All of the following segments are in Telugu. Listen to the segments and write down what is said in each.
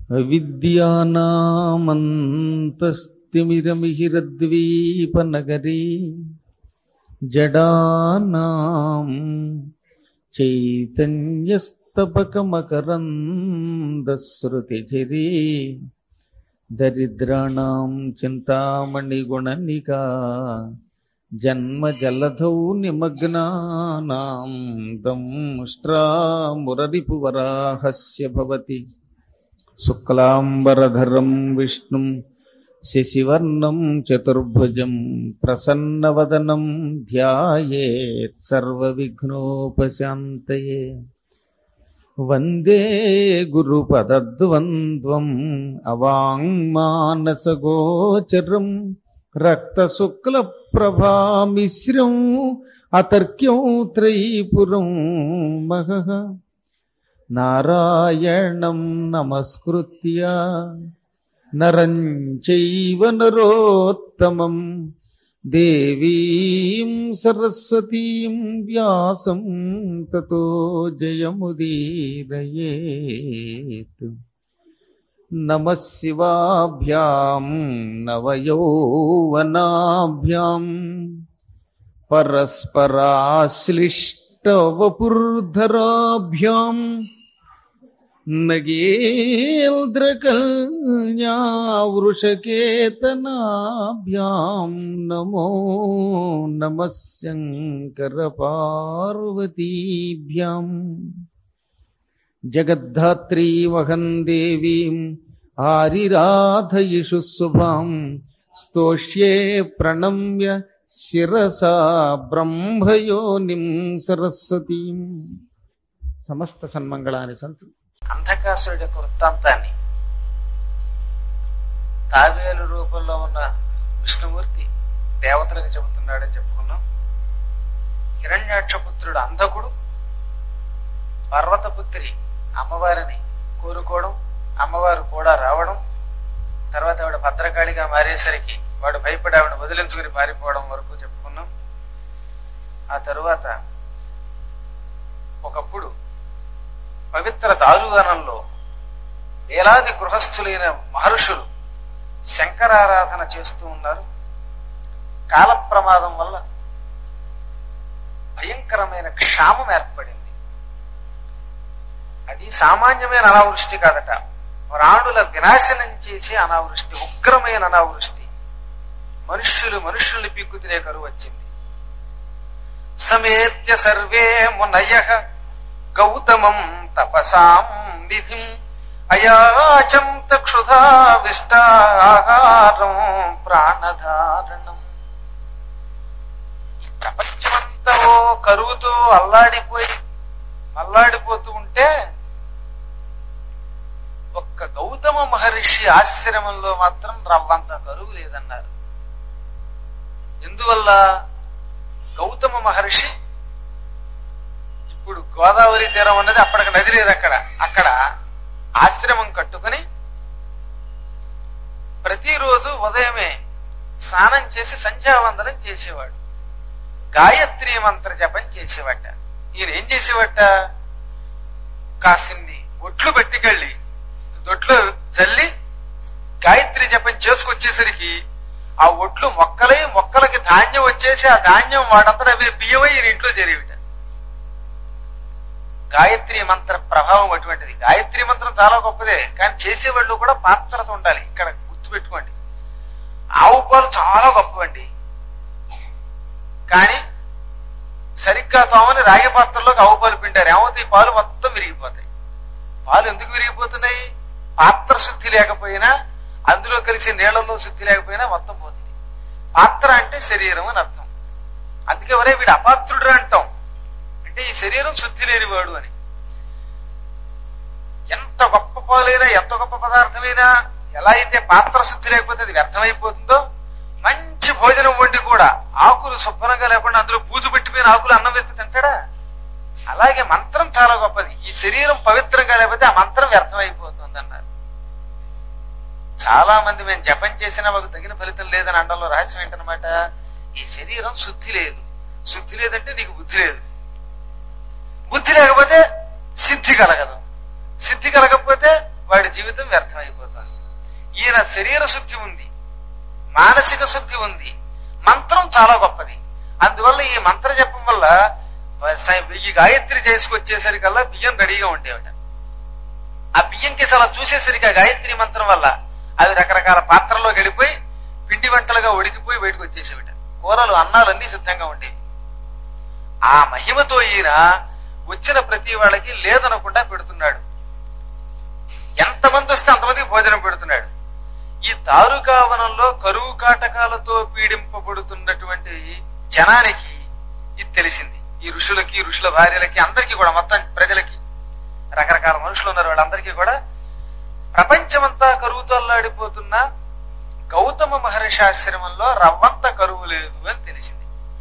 విద్యానామంతస్తిమిరమిహిరద్వీపనగరీ జడానాం చైతన్యస్తపకమకరందశ్రుతిచిరీ దరిద్రాణం చింతామణిగుణనికా జన్మజలధౌ నిమగ్నానాం దంష్ట్రామురరిపువరాహస్య భవతి శుక్లాంబరధరం విష్ణుం శశివర్ణం చతుర్భుజం ప్రసన్నవదనం ధ్యాయేత్ సర్వవిఘ్నోపశాంతయే వందే గురుపదద్వంద్వం అవాంగ్మానసగోచరం రక్తశుక్లప్రభామిశ్రం అతర్క్యం త్రైపురం మహః నారాయణం నమస్కృత్య నరం చైవ నరోత్తమం దేవీం సరస్వతీం వ్యాసం తతో జయముదీరయేత్ నమ శివాభ్యాం నవయౌవనాభ్యాం పరస్పరాశ్లిష్టవపుర్ధరాభ్యాం నగేంద్రకల్యావృషకేతనాభ్యాం నమో నమ శంకరపార్వతీభ్యాం జగద్ధాత్రీమహం దేవీం ఆరిరాధయిషు శుభాం స్తోష్యే ప్రణమ్య శిరసా బ్రహ్మయోనిం సరస్వతీం సమస్త సన్మంగళాని సంతు అంధకాసురుడి యొక్క వృత్తాంతాన్ని తాబేలు రూపంలో ఉన్న విష్ణుమూర్తి దేవతలకు చెబుతున్నాడని చెప్పుకున్నాం హిరణ్యాక్షపుత్రుడు అంధకుడు పర్వతపుత్రి అమ్మవారిని కోరుకోవడం అమ్మవారు కూడా రావడం తర్వాత ఆవిడ భద్రకాళిగా మారేసరికి వాడు భయపడి ఆవిడ వదిలించుకుని పారిపోవడం వరకు చెప్పుకున్నాం ఆ తరువాత ఒకప్పుడు పవిత్ర దారువనంలో వేలాది గృహస్థులైన మహర్షులు శంకరారాధన చేస్తూ ఉన్నారు కాల ప్రమాదం వల్ల భయంకరమైన క్షామం ఏర్పడింది అది సామాన్యమైన అనావృష్టి కాదట ప్రాణుల వినాశనం చేసే అనావృష్టి ఉగ్రమైన అనావృష్టి మనుష్యులు మనుష్యుల్ని పీక్కు తినే కరువు వచ్చింది సమేత్య సర్వే మునయ గౌతమం తపసాం నిధిం అయాచం తక్షుధావిష్టాహారం ప్రాణధారణం ప్రపంచమంతా ఓ కరువుతో అల్లాడిపోయి అల్లాడిపోతూ ఉంటే ఒక్క గౌతమ మహర్షి ఆశ్రమంలో మాత్రం రవ్వంత కరువు లేదన్నారు ఎందువల్ల గౌతమ మహర్షి ఇప్పుడు గోదావరి తీరం ఉన్నది అప్పటికి నది లేదు అక్కడ అక్కడ ఆశ్రమం కట్టుకుని ప్రతిరోజు ఉదయమే స్నానం చేసి సంధ్యావందనం చేసేవాడు గాయత్రి మంత్ర జపం చేసేవాట ఈయన ఏం చేసేవాట కాసిన్ని ఒట్లు పట్టుకెళ్ళి దొడ్లో జల్లి గాయత్రి జపం చేసుకొచ్చేసరికి ఆ ఒట్లు మొక్కలై మొక్కలకి ధాన్యం వచ్చేసి ఆ ధాన్యం వాడంతా అవి బియ్యమై ఈయన ఇంట్లో జరిగిట గాయత్రి మంత్ర ప్రభావం అటువంటిది గాయత్రి మంత్రం చాలా గొప్పదే కానీ చేసేవాళ్ళు కూడా పాత్రత ఉండాలి ఇక్కడ గుర్తుపెట్టుకోండి ఆవు పాలు చాలా గొప్పవండి కానీ సరిగ్గా తోమని రాగి పాత్రలోకి ఆవు పాలు పిండారు ఏమవుతాయి ఈ పాలు మొత్తం విరిగిపోతాయి పాలు ఎందుకు విరిగిపోతున్నాయి పాత్ర శుద్ధి లేకపోయినా అందులో కలిసి నీళ్లలో శుద్ధి లేకపోయినా మొత్తం పోతుంది పాత్ర అంటే శరీరం అని అర్థం అందుకే ఒరే వీడు అపాత్రుడు అంటాం అంటే ఈ శరీరం శుద్ధి లేనివాడు అని ఎంత గొప్ప పాలైనా ఎంత గొప్ప పదార్థమైనా ఎలా అయితే పాత్ర శుద్ధి లేకపోతే అది వ్యర్థమైపోతుందో మంచి భోజనం వండి కూడా ఆకులు శుభ్రంగా లేకుండా అందులో పూజ పెట్టిపోయిన ఆకులు అన్నం వేస్తే తింటాడా అలాగే మంత్రం చాలా గొప్పది ఈ శరీరం పవిత్రంగా లేకపోతే ఆ మంత్రం వ్యర్థమైపోతుంది అన్నారు చాలా మంది మేము జపం చేసినా మాకు తగిన ఫలితం లేదని అండంలో రహస్యం ఏంటనమాట ఈ శరీరం శుద్ధి లేదు శుద్ధి లేదంటే నీకు బుద్ధి లేదు బుద్ధి లేకపోతే సిద్ధి కలగదు సిద్ధి కలగకపోతే వాడి జీవితం వ్యర్థం అయిపోతుంది ఈయన శరీర శుద్ధి ఉంది మానసిక శుద్ధి ఉంది మంత్రం చాలా గొప్పది అందువల్ల ఈ మంత్ర జపం వల్ల స- వెయ్యి గాయత్రి చేసుకొచ్చేసరికల్లా బియ్యం రెడీగా ఉండేవట ఆ బియ్యం కేసు అలా చూసేసరికి ఆ గాయత్రి మంత్రం వల్ల అవి రకరకాల పాత్రలో గడిపోయి పిండి వంటలుగా ఉడికిపోయి బయటకు వచ్చేసేవిట కూరలు అన్నాలు అన్ని సిద్ధంగా ఉండేవి ఆ మహిమతో ఈయన వచ్చిన ప్రతి వాళ్ళకి లేదనకుండా పెడుతున్నాడు ఎంతమంది వస్తే అంతమందికి భోజనం పెడుతున్నాడు ఈ దారుకావనంలో కరువు కాటకాలతో పీడింపబడుతున్నటువంటి జనానికి ఇది తెలిసింది ఈ ఋషులకి ఋషుల భార్యలకి అందరికీ కూడా మొత్తం ప్రజలకి రకరకాల మనుషులు ఉన్నారు వాళ్ళందరికీ కూడా ప్రపంచమంతా కరువుతో అల్లాడిపోతున్న గౌతమ మహర్షి ఆశ్రమంలో రవ్వంత కరువు లేదు అని తెలిసింది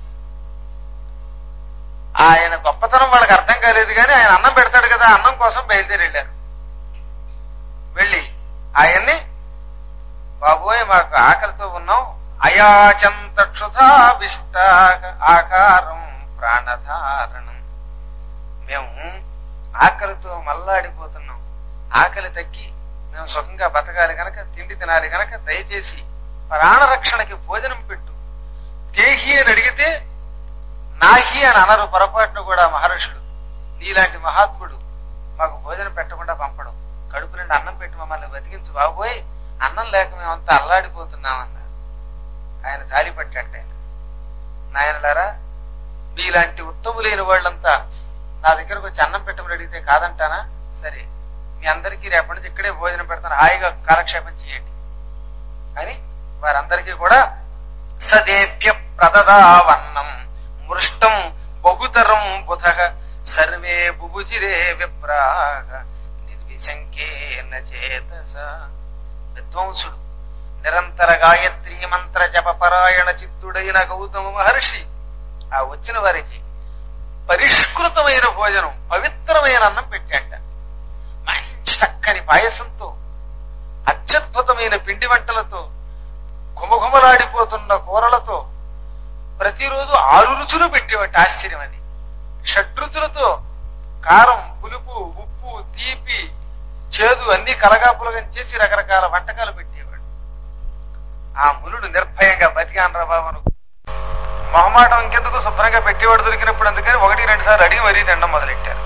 ఆయన గొప్పతనం వాళ్ళకి అర్థం కాలేదు కానీ ఆయన అన్నం పెడతాడు కదా అన్నం కోసం బయలుదేరి వెళ్ళారు వెళ్ళి ఆయన్ని బాబోయ్ మాకు ఆకలితో ఉన్నాం అయాచంత క్షుధాభిష్ట ఆకారం ప్రాణధారణం మేము ఆకలితో మల్లాడిపోతున్నాం ఆకలి తగ్గి మేము సుఖంగా బతకాలి గనక తిండి తినాలి గనక దయచేసి ప్రాణరక్షణకి భోజనం పెట్టు దేహి అని అడిగితే నాహి అని అనరు పొరపాటును కూడా మహర్షులు నీలాంటి మహాత్ముడు మాకు భోజనం పెట్టకుండా పంపడం కడుపు నుండి అన్నం పెట్టి మమ్మల్ని బతికించు బాబోయ్ అన్నం లేక మేమంతా అల్లాడిపోతున్నామన్నారు ఆయన జాలి పట్టంట ఆయన నాయనలారా మీలాంటి ఉత్తములైన వాళ్ళంతా నా దగ్గరకు వచ్చి అన్నం పెట్టమని అడిగితే కాదంటానా సరే మీ అందరికీ రేపటి నుంచి ఇక్కడే భోజనం పెడతాను హాయిగా కాలక్షేపం చేయండి అని వారందరికీ కూడా సదేభ్య ప్రదదావన్నం మృష్టం బహుతరం బుధ సర్వే బుభుజిరే విప్రాగ నిర్విశంకేన చేతస విద్వాంసుడు నిరంతర గాయత్రి మంత్ర జప పరాయణ చిత్తుడైన గౌతమ మహర్షి ఆ వచ్చిన వారికి పరిష్కృతమైన భోజనం పవిత్రమైన అన్నం పెట్టాట మంచి చక్కని పాయసంతో అత్యద్భుతమైన పిండి వంటలతో ఘుమఘుమలాడిపోతున్న కూరలతో ప్రతిరోజు ఆరు రుచులు పెట్టేవాట ఆశ్చర్యం అది షడ్రుచులతో కారం పులుపు ఉప్పు తీపి చేదు అన్ని కలగాపులగం చేసి రకరకాల వంటకాలు పెట్టేవాడు ఆ మునుడు నిర్భయంగా బతికానరా బాబును మొహమాటం ఇంకెందుకు శుభ్రంగా పెట్టేవాడు దొరికినప్పుడు అందుకని ఒకటి రెండు సార్లు అడిగి మరీ తినడం మొదలెట్టారు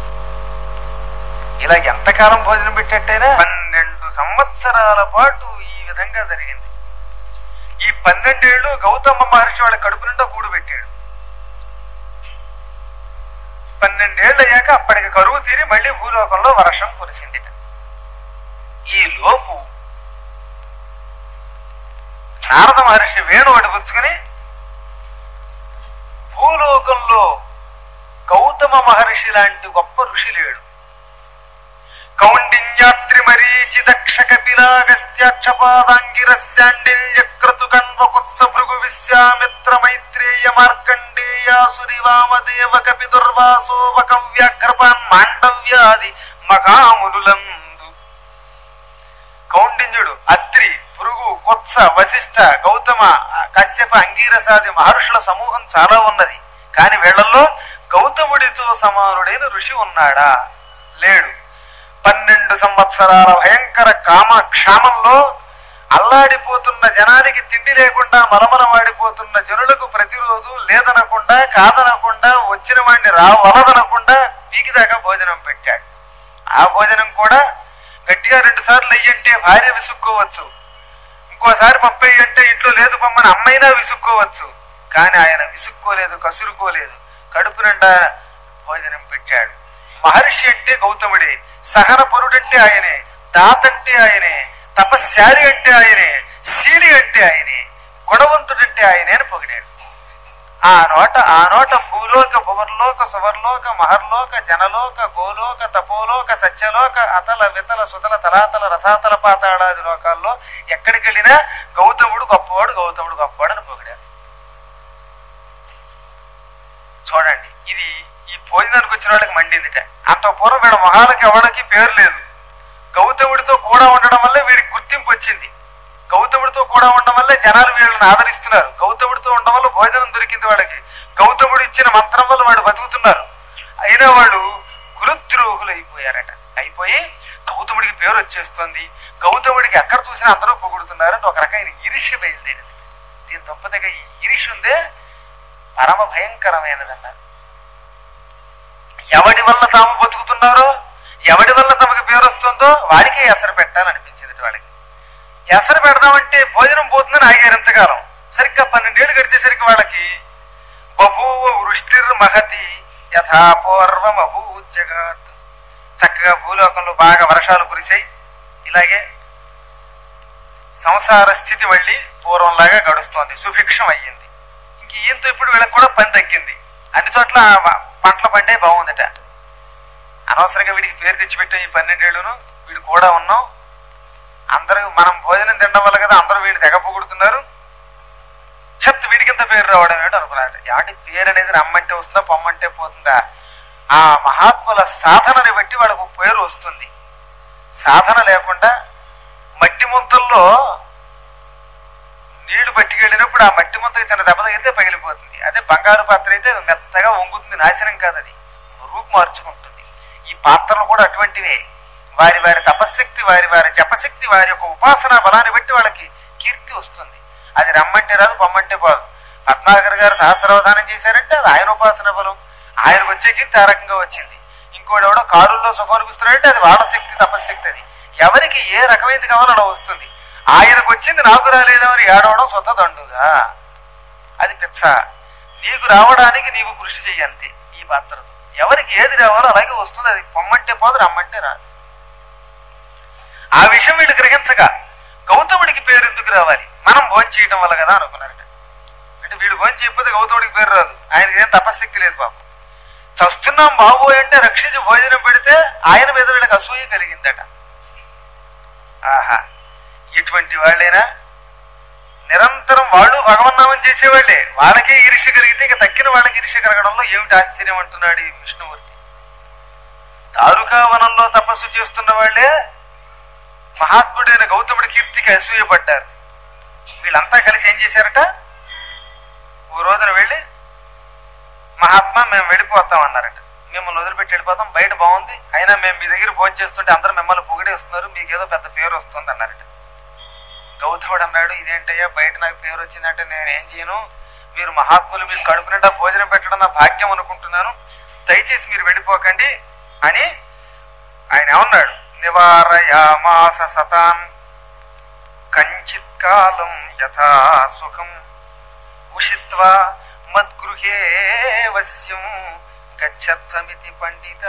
ఇలా ఎంతకాలం భోజనం పెట్టేట్టయినా పన్నెండు సంవత్సరాల పాటు ఈ విధంగా జరిగింది ఈ పన్నెండేళ్లు గౌతమ మహర్షి వాళ్ళ కడుపు నిండా కూడు పెట్టాడు పన్నెండేళ్ళు అయ్యాక అప్పటికి కరువు తీరి మళ్ళీ భూలోకంలో వర్షం కురిసిందిట ఈ లోపు నారద మహర్షి వేణు అడుగుచ్చుకుని భూలోకంలో గౌతమ మహర్షి లాంటి గొప్ప ఋషి లేడు కౌండిన్యాత్రి మరీచి దక్ష కపిలాగస్త్యాక్షపాదాంగిరస్యాండిల్య క్రతు కణ్వకుత్స భృగు విశ్వామిత్ర మైత్రేయ మార్కండేయాసురి వామదేవ కపి దుర్వాసో వ్యాఘ్రపాన్ మాండవ్యాది మహామునులందు కౌండిన్యుడు అత్రి పురుగు కొత్స వశిష్ఠ గౌతమ కశ్యప అంగీరసాది మహర్షుల సమూహం చాలా ఉన్నది కాని వీళ్లలో గౌతముడితో సమానుడైన ఋషి ఉన్నాడా లేడు పన్నెండు సంవత్సరాల భయంకర కామ క్షామంలో అల్లాడిపోతున్న జనానికి తిండి లేకుండా మలమలమాడిపోతున్న జనులకు ప్రతిరోజు లేదనకుండా కాదనకుండా వచ్చిన వాడిని రా వలదనకుండా పీకిదాకా భోజనం పెట్టాడు ఆ భోజనం కూడా గట్టిగా రెండు సార్లు అయ్యంటే భార్య విసుక్కోవచ్చు ఇంకోసారి పప్పై అంటే ఇంట్లో లేదు పమ్మని అమ్మైనా విసుక్కోవచ్చు కానీ ఆయన విసుక్కోలేదు కసురుకోలేదు కడుపు నిండా భోజనం పెట్టాడు మహర్షి అంటే గౌతముడే సహన పరుడంటే ఆయనే దాతంటే ఆయనే తపశ్శాలి అంటే ఆయనే శీలి అంటే ఆయనే గుణవంతుడంటే ఆయనే అని పొగిడాడు ఆ నోట ఆ నోట భూలోక భువర్లోక సువర్లోక మహర్లోక జనలోక గోలోక తపోలోక సత్యలోక అతల వితల సుతల తలాతల రసాతల పాతాళాది లోకాల్లో ఎక్కడికి వెళ్ళినా గౌతముడు గొప్పవాడు గౌతముడు గొప్పవాడు అని పొగిడాడు చూడండి ఇది ఈ భోజనానికి వచ్చిన వాళ్ళకి మండిందిట అంత పూర్వం వీళ్ళ మొహాలకి ఎవరికి పేరు లేదు గౌతముడితో కూడా ఉండడం వల్ల వీడికి గుర్తింపు వచ్చింది గౌతముడితో కూడా ఉండడం వల్ల జనాలు వీళ్ళని ఆదరిస్తున్నారు గౌతముడితో ఉండడం వల్ల భోజనం దొరికింది వాళ్ళకి గౌతముడు ఇచ్చిన మంత్రం వల్ల వాళ్ళు బతుకుతున్నారు అయినా వాళ్ళు గురుద్రోహులు అయిపోయారట అయిపోయి గౌతమ గౌతముడికి పేరు వచ్చేస్తుంది గౌతముడికి ఎక్కడ చూసినా అందరూ పొగుడుతున్నారు అంటే ఒక రకమైన ఈర్ష్య బయలుదేరింది దీని తప్పదగా ఈ ఈర్ష్య ఉందే పరమ భయంకరమైనదన్నారు ఎవడి వల్ల తాము బతుకుతున్నారో ఎవడి వల్ల తమకు పేరు వస్తుందో వాడికే ఎసరు పెట్టాలనిపించింది వాళ్ళకి ఎసరు పెడదామంటే భోజనం పోతుందని ఆగారు ఎంతకాలం సరిగ్గా పన్నెండేళ్ళు గడిచేసరికి వాళ్ళకి బభూవ వృష్టిర్ మహతి యథా పూర్వం అభూజగాత్ చక్కగా భూలోకంలో బాగా వర్షాలు కురిశాయి ఇలాగే సంసార స్థితి మళ్ళీ పూర్వంలాగా గడుస్తోంది సుభిక్షం అయ్యింది ఇంక ఈయంతో ఇప్పుడు వీళ్ళకి కూడా పని తగ్గింది అన్ని చోట్ల వ- పంటల పండే బాగుందట అనవసరంగా వీడికి పేరు తెచ్చిపెట్టాం ఈ పన్నెండేళ్లును వీడు కూడా ఉన్నాం అందరూ మనం భోజనం తినడం వల్ల కదా అందరూ వీడిని తెగ పొగుడుతున్నారు చెత్త వీడికింత పేరు రావడం ఏంటో అనుకున్నాడు యాటి పేరు అనేది రమ్మంటే వస్తుందా పొమ్మంటే పోతుందా ఆ మహాత్ముల సాధనని బట్టి వాళ్ళకు పేరు వస్తుంది సాధన లేకుండా మట్టి ముంతల్లో నీళ్లు పట్టుకెళ్ళినప్పుడు ఆ మట్టి ముంతకి చిన్న దెబ్బ తగిలితే పగిలిపోతుంది అదే బంగారు పాత్ర అయితే మెత్తగా వంగుతుంది నాశనం కాదు అది రూపు మార్చుకుంటుంది ఈ పాత్రలు కూడా అటువంటివే వారి వారి తపశక్తి వారి వారి జపశక్తి వారి యొక్క ఉపాసన బలాన్ని బట్టి వాళ్ళకి కీర్తి వస్తుంది అది రమ్మంటే రాదు పొమ్మంటే పోదు పద్మాకర్ గారు సహస్రావధానం చేశారంటే అది ఆయన ఉపాసన బలం ఆయనకు వచ్చే కీర్తి ఆ రకంగా వచ్చింది ఇంకోటి ఎవడో కారుల్లో సుఖం అనిపిస్తున్నాడంటే అది వాళ్ళ శక్తి తపశక్తి అది ఎవరికి ఏ రకమైనది కావాలో అలా వస్తుంది ఆయనకు వచ్చింది నాకు రాలేదని ఏడవడం సొంత దండుగా అది పిచ్చ నీకు రావడానికి నీవు కృషి చెయ్యి అంతే ఈ పాత్రతో ఎవరికి ఏది రావాలో అలాగే వస్తుంది అది పొమ్మంటే పోదు రమ్మంటే రాదు ఆ విషయం వీళ్ళు గ్రహించగా గౌతముడికి పేరు ఎందుకు రావాలి మనం భోజనం చేయటం వల్ల కదా అనుకున్నారట అంటే వీడు భోజనం చేయకపోతే గౌతముడికి పేరు రాదు ఆయనకి ఏం తపశక్తి లేదు పాపం చస్తున్నాం బాబోయ్ అంటే రక్షించి భోజనం పెడితే ఆయన మీద వీళ్ళకి అసూయ కలిగిందట ఆహా ఇటువంటి వాళ్ళైనా నిరంతరం వాళ్ళు భగవన్నామం చేసేవాళ్లే వాళ్ళకే ఈర్ష్య కలిగితే ఇక తక్కిన వాళ్ళకి ఈర్ష్య కలగడంలో ఏమిటి ఆశ్చర్యం అంటున్నాడు ఈ విష్ణుమూర్తి దారుకావనంలో తపస్సు చేస్తున్న వాళ్ళే మహాత్ముడైన గౌతముడి కీర్తికి అసూయపడ్డారు వీళ్ళంతా కలిసి ఏం చేశారట ఓ రోజున వెళ్ళి మహాత్మా మేము వెళ్ళిపోతాం అన్నారట మిమ్మల్ని వదిలిపెట్టి వెళ్ళిపోతాం బయట బాగుంది అయినా మేము మీ దగ్గర భోజనం చేస్తుంటే అందరూ మిమ్మల్ని పొగిడేస్తున్నారు మీకు ఏదో పెద్ద పేరు వస్తుంది అన్నారట గౌతముడు అన్నాడు ఇదేంటయ్యా బయట నాకు పేరు వచ్చిందంటే నేను ఏం చేయను మీరు మహాత్ములు మీరు కడుపు నిండా భోజనం పెట్టడం నా భాగ్యం అనుకుంటున్నాను దయచేసి మీరు వెళ్ళిపోకండి అని ఆయన ఏమన్నాడు నివారయామాస సతాన్ కంచిత్ కాలం యథా సుఖం ఉషిత్వా మద్గృహే వశ్యం గచ్చత్సమితి పండిత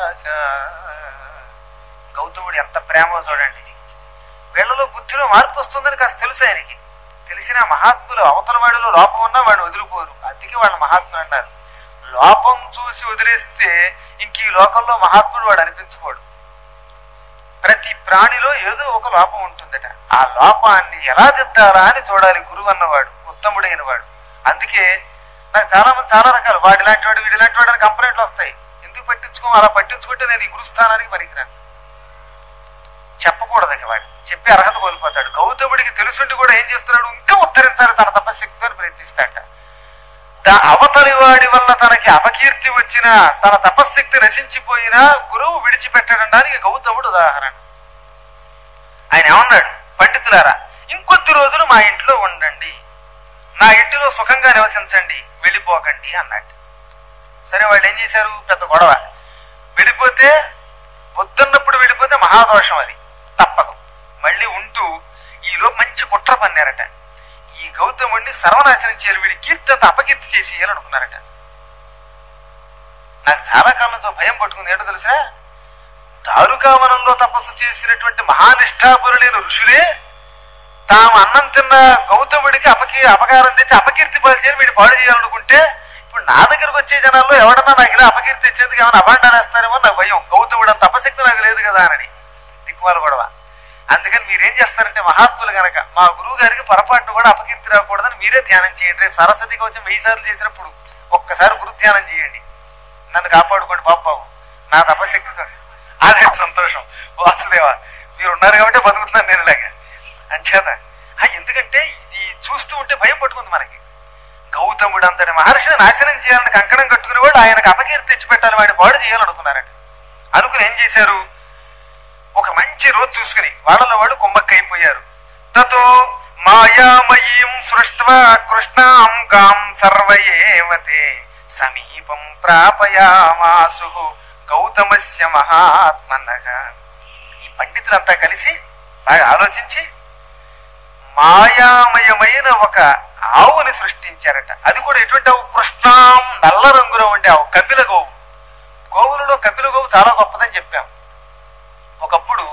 గౌతముడు ఎంత ప్రేమో చూడండి వీళ్ళలో బుద్ధిలో మార్పు వస్తుందని కాస్త తెలుసు ఆయనకి తెలిసిన మహాత్ములు అవతల వాడిలో లోపం ఉన్నా వాడిని వదిలిపోరు అందుకే వాళ్ళ మహాత్ములు అంటారు లోపం చూసి వదిలేస్తే ఇంక ఈ లోకంలో మహాత్ముడు వాడు అనిపించుకోడు ప్రతి ప్రాణిలో ఏదో ఒక లోపం ఉంటుందట ఆ లోపాన్ని ఎలా దిద్దాలా అని చూడాలి గురువు అన్నవాడు ఉత్తముడైన వాడు అందుకే నాకు చాలా మంది చాలా రకాలు వాడు ఇలాంటి వాడు వీడు ఇలాంటి వాడు అని కంప్లైంట్లు వస్తాయి ఎందుకు పట్టించుకో అలా పట్టించుకుంటే నేను ఈ గురుస్థానానికి పనికిరాను చెప్పకూడదు ఇక వాడు చెప్పి అర్హత కోల్పోతాడు గౌతముడికి తెలుసుండి కూడా ఏం చేస్తున్నాడు ఇంకా ఉత్తరించాలి తన తపశక్తితో ప్రయత్నిస్తాడట దా అవతలి వాడి వల్ల తనకి అపకీర్తి వచ్చినా తన తపశక్తి నశించిపోయినా గురువు విడిచిపెట్టడానికి గౌతముడు ఉదాహరణ ఆయన ఏమన్నాడు పండితులారా ఇంకొద్ది రోజులు మా ఇంట్లో ఉండండి నా ఇంటిలో సుఖంగా నివసించండి వెళ్ళిపోకండి అన్నాడు సరే వాళ్ళు ఏం చేశారు పెద్ద గొడవ వెళ్ళిపోతే వద్దన్నప్పుడు వెళ్ళిపోతే మహాదోషం అది తప్పదు మళ్ళీ ఉంటూ ఈలో మంచి కుట్ర పన్నారట ఈ గౌతముడిని సర్వనాశనం చేయాలి వీడి కీర్తి అంతా అపకీర్తి చేసి అనుకున్నారట నాకు చాలా కాలం నుంచి ఒక భయం పట్టుకుంది ఏంటో తెలిసిన దారుకావనంలో తపస్సు చేసినటువంటి మహానిష్ఠాపరులైన ఋషులే తాము అన్నం తిన్న గౌతముడికి అపకీ అపకారం తెచ్చి అపకీర్తి పాలు చేయాలి వీడు పాడు చేయాలనుకుంటే ఇప్పుడు నా దగ్గరకు వచ్చే జనాల్లో ఎవడన్నా నాకు ఇలా అపకీర్తి ఇచ్చేందుకు ఏమైనా అభాండాలు వేస్తారేమో నాకు భయం గౌతముడు అంత అపశక్తి నాకు లేదు కదా అని దిక్కుమాల గొడవ అందుకని మీరేం చేస్తారంటే మహాత్ములు గనక మా గురువు గారికి పొరపాటు కూడా అపకీర్తి రాకూడదని మీరే ధ్యానం చేయండి రేపు సరస్వతి కవచం వెయ్యి సార్లు చేసినప్పుడు ఒక్కసారి గురు ధ్యానం చేయండి నన్ను కాపాడుకోండి బాబు బాబు నా తపశక్తితో అదే సంతోషం వాసుదేవ మీరు ఉన్నారు కాబట్టి బతుకుతున్నాను నేను ఇలాగా అంచేత ఆ, ఎందుకంటే ఇది చూస్తూ ఉంటే భయం పట్టుకుంది మనకి గౌతముడు అంతటి మహర్షిని నాశనం చేయాలని కంకణం కట్టుకునేవాడు ఆయనకు అపకీర్తి తెచ్చిపెట్టాలి వాడి పాడు చేయాలనుకున్నారట అనుకుని ఏం చేశారు ఒక మంచి రోజు చూసుకుని వాళ్ళలో వాళ్ళు కుమ్మక్కైపోయారు తతో మాయామయీం సృష్ట్వా కృష్ణాం గాం సర్వయేవతే సమీపం ప్రాపయామాసు గౌతమస్య మహాత్మనః ఈ పండితులంతా కలిసి బాగా ఆలోచించి మాయామయమైన ఒక ఆవుని సృష్టించారట అది కూడా ఎటువంటి ఆవు కృష్ణాం నల్ల రంగులో ఉండే ఆవు కపిల గోవు గోవులలో కపిల గోవు చాలా గొప్పదని చెప్పాం ఒకప్పుడు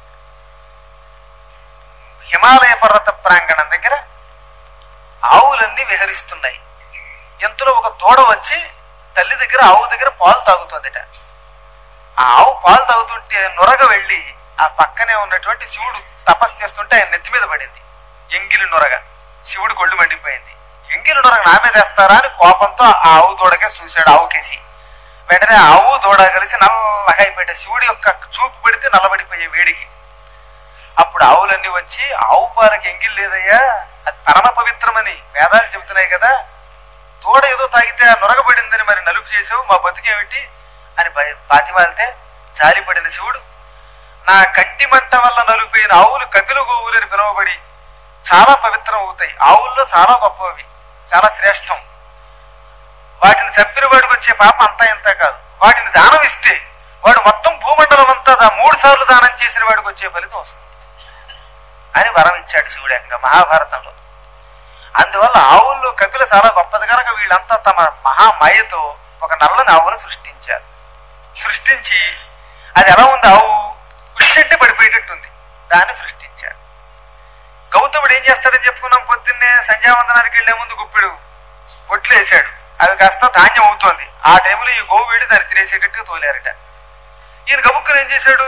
హిమాలయ పర్వత ప్రాంగణం దగ్గర ఆవులన్నీ విహరిస్తున్నాయి ఎంతలో ఒక దూడ వచ్చి తల్లి దగ్గర ఆవు దగ్గర పాలు తాగుతుందట ఆ ఆవు పాలు తాగుతుంటే నొరగ వెళ్ళి ఆ పక్కనే ఉన్నటువంటి శివుడు తపస్సు చేస్తుంటే ఆయన నెత్తి మీద పడింది ఎంగిలి నొరగ శివుడు కొళ్ళు మండిపోయింది ఎంగిలి నొరగ నా మీద వేస్తారా అని కోపంతో ఆ ఆవు దూడకే చూశాడు ఆవుకేసి వెంటనే ఆవు దూడ కలిసి నల్లగా అయిపోయాడు శివుడి యొక్క చూపు పెడితే నల్లబడిపోయే వేడికి అప్పుడు ఆవులన్నీ వచ్చి ఆవు పాలకి ఎంగిల్ లేదయ్యా అది పరమ పవిత్రమని వేదాలు చెబుతున్నాయి కదా తోడ ఏదో తాగితే ఆ నొరగబడిందని మరి నలుపు చేసావు మా బతుకేమిటి అని భయ- పాతిమాలితే జాలిపడిన శివుడు నా కంటి మంట వల్ల నలుపోయిన ఆవులు కపిల గోవులు అని పిలువబడి చాలా పవిత్రం అవుతాయి ఆవుల్లో చాలా గొప్పవి చాలా శ్రేష్టం వాటిని చంపిన వాడికి వచ్చే పాప అంతా ఇంత కాదు వాటిని దానం ఇస్తే వాడు మొత్తం భూమండలం అంతా దా- మూడు సార్లు దానం చేసిన వాడికి వచ్చే ఫలితం వస్తుంది అని వరం ఇచ్చాడు శివుడు ఏకంగా మహాభారతంలో అందువల్ల ఆవుల్లో కపిల చాలా గొప్పది కనుక వీళ్ళంతా తమ మహామాయతో ఒక నల్లని ఆవును సృష్టించారు సృష్టించి అది ఎలా ఉంది ఆవు ఉషంటే పడిపోయేటట్టుంది దాన్ని సృష్టించారు గౌతముడు ఏం చేస్తాడని చెప్పుకున్నాం పొద్దున్నే సంధ్యావందనానికి వెళ్లే ముందు గుప్పిడు పొట్లు వేశాడు అవి కాస్త ధాన్యం అవుతోంది ఆ టైంలో ఈ గోవు వెళ్ళి దాన్ని తినేసేటట్టుగా తోలారట ఈయన గబుక్కుని ఏం చేశాడు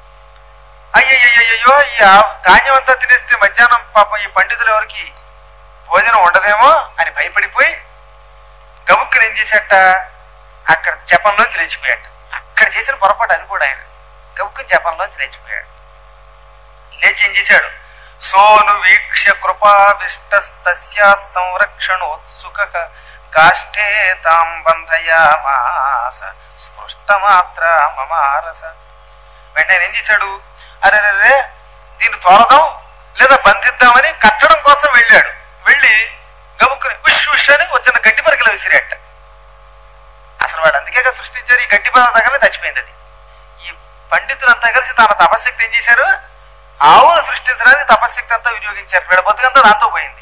అయ్యయ్యయ్యో ఈ ఆ- ధాన్యం అంతా తినేస్తే మధ్యాహ్నం పాపం ఈ పండితులు ఎవరికి భోజనం ఉండదేమో అని భయపడిపోయి గబుక్కుని ఏం చేశాట అక్కడ జపంలోంచి లేచిపోయాట అక్కడ చేసిన పొరపాటు అది కూడా ఆయన గబుక్కుని జపంలోంచి లేచిపోయాడు లేచి ఏం చేశాడు సోను వీక్ష కృపావిష్టస్తస్య సంరక్షణోత్సుక కాష్ఠే తాం బంధయామాస స్పృష్టమాత్ర మమారస వెంటనే ఏం చేశాడు అరే రే దీన్ని తోలదాం లేదా బంధిద్దామని కట్టడం కోసం వెళ్ళాడు వెళ్ళి గబుక్కుని ఉష్ ఉష్ అని వచ్చిన గడ్డి పరికలు విసిరేట అసలు వాడు అందుకేగా సృష్టించారు ఈ గడ్డి పదార్థం దగ్గర చచ్చిపోయింది అది ఈ పండితులంతా కలిసి తన తపశక్తి ఏం చేశారు ఆవును సృష్టించడానికి తపశక్తి అంతా వినియోగించారు వీళ్ళ బతుకంతా దాంతో పోయింది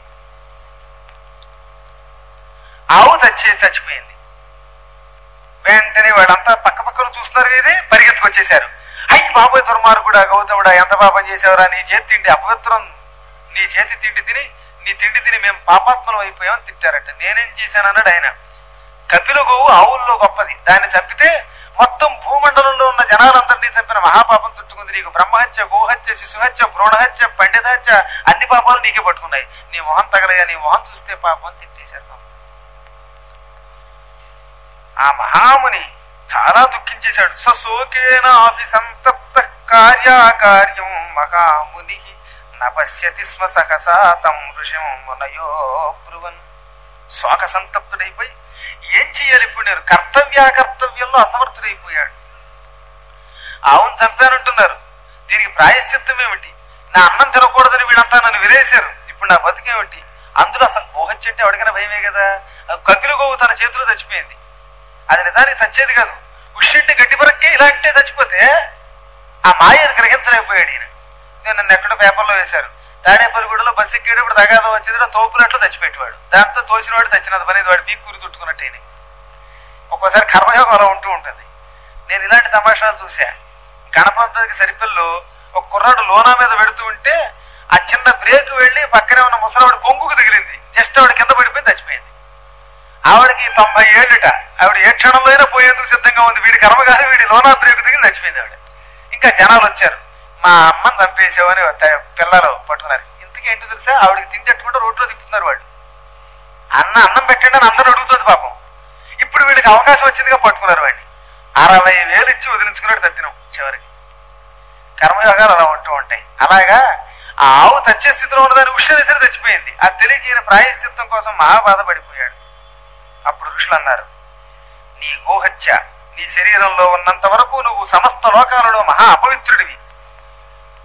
ఆవు చచ్చి చచ్చిపోయింది వెంటనే వాడంతా పక్క పక్కన చూస్తున్నారు ఇది పరిగెత్తుకొచ్చేశారు అయ్యి బాబోయ్ దుర్మార్గుడా గౌతముడా ఎంత పాపం చేసావురా నీ చేతి తిండి అపవిత్రం నీ చేతి తిండి తిని నీ తిండి తిని మేము పాపాత్మలం అయిపోయామని తిట్టారట నేనేం చేశాను అన్నాడు ఆయన కపిల గోవు ఆవుల్లో గొప్పది దాన్ని చంపితే మొత్తం భూమండలంలో ఉన్న జనాలందరినీ చంపిన మహాపాపం చుట్టుకుంది నీకు బ్రహ్మహత్య గోహత్య శిశుహత్య భ్రూణహత్య పండితహత్య అన్ని పాపాలు నీకే పట్టుకున్నాయి నీ మొహం తగలయ్యా నీ మొహం చూస్తే పాపం అని తిట్టేశారు పాపం. ఆ మహాముని చాలా దుఃఖించేశాడు సశోకేన సంతప్త కార్యాకార్యం మహాముని నపశ్యతి స్మ సహసా తం ఋషిం మునయో బ్రువన్ శోక సంతప్తుడైపోయి ఏం చెయ్యాలి ఇప్పుడు నేను కర్తవ్యాకర్తవ్యంలో అసమర్థుడైపోయాడు ఆవును చంపానంటున్నారు దీనికి ప్రాయశ్చిత్తం ఏమిటి నా అన్నం తినకూడదని వీడంతా నన్ను విరేశారు ఇప్పుడు నా బతుకేమిటి అందులో అసలు గోహత్య అంటే ఎవరికైనా భయమే కదా ఆ కపిల గోవు తన చేతిలో చచ్చిపోయింది అది నిజానికి చచ్చేది కాదు ఉష్టింటి గడ్డి పరక్కి ఇలా అంటే చచ్చిపోతే ఆ మాయను గ్రహించలేకపోయాడు ఈయన నేను నన్ను ఎక్కడో పేపర్లో వేశారు తాడేపల్లిగూడలో బస్సు ఎక్కేటప్పుడు తగాదం వచ్చింది తోపులట్లో చచ్చిపెట్టేవాడు దాంతో తోసినవాడు చచ్చినది పని వాడు పీక్ కూరి చుట్టుకున్నట్టేది ఒక్కోసారి కర్మయోగం అలా ఉంటూ ఉంటుంది నేను ఇలాంటి తమాషాలు చూసా గణపతికి సరిపిల్లో ఒక కుర్రాడు లోనా మీద పెడుతూ ఉంటే ఆ చిన్న బ్రేక్ వెళ్ళి పక్కనే ఉన్న ముసలావిడ కొంగుకు తగిలింది జస్ట్ ఆవిడ కింద పడిపోయి చచ్చిపోయింది ఆవిడకి తొంభై ఏళ్ళుట ఆవిడ ఏ క్షణంలో అయినా పోయేందుకు సిద్ధంగా ఉంది వీడి కర్మ కాదు వీడి లోనా బ్రేక్ దిగి చచ్చిపోయింది ఆవిడ ఇంకా జనాలు వచ్చారు మా అమ్మని చంపేసావని త- పిల్లలు పట్టుకున్నారు ఇంతకీ ఏంటో తెలుసా ఆవిడకి తిండి అట్టుకుంటే రోడ్లో తిప్పుతున్నారు వాళ్ళు అన్న అన్నం పెట్టండి అని అందరూ అడుగుతుంది పాపం ఇప్పుడు వీడికి అవకాశం వచ్చిందిగా పట్టుకున్నారు వాడిని అరవై వేలు ఇచ్చి వదిలించుకున్నాడు తప్పినం చివరికి కర్మయోగాలు అలా ఉంటూ ఉంటాయి అలాగా ఆ ఆవు చచ్చే స్థితిలో ఉన్నదాన్ని ఉష్ణరేసరి చచ్చిపోయింది అది తెలియక ఈయన ప్రాయశ్చిత్తం కోసం మహా బాధపడిపోయాడు అప్పుడు ఋషులు అన్నారు నీ గోహత్య నీ శరీరంలో ఉన్నంత వరకు నువ్వు సమస్త లోకాలలో మహా అపవిత్రుడివి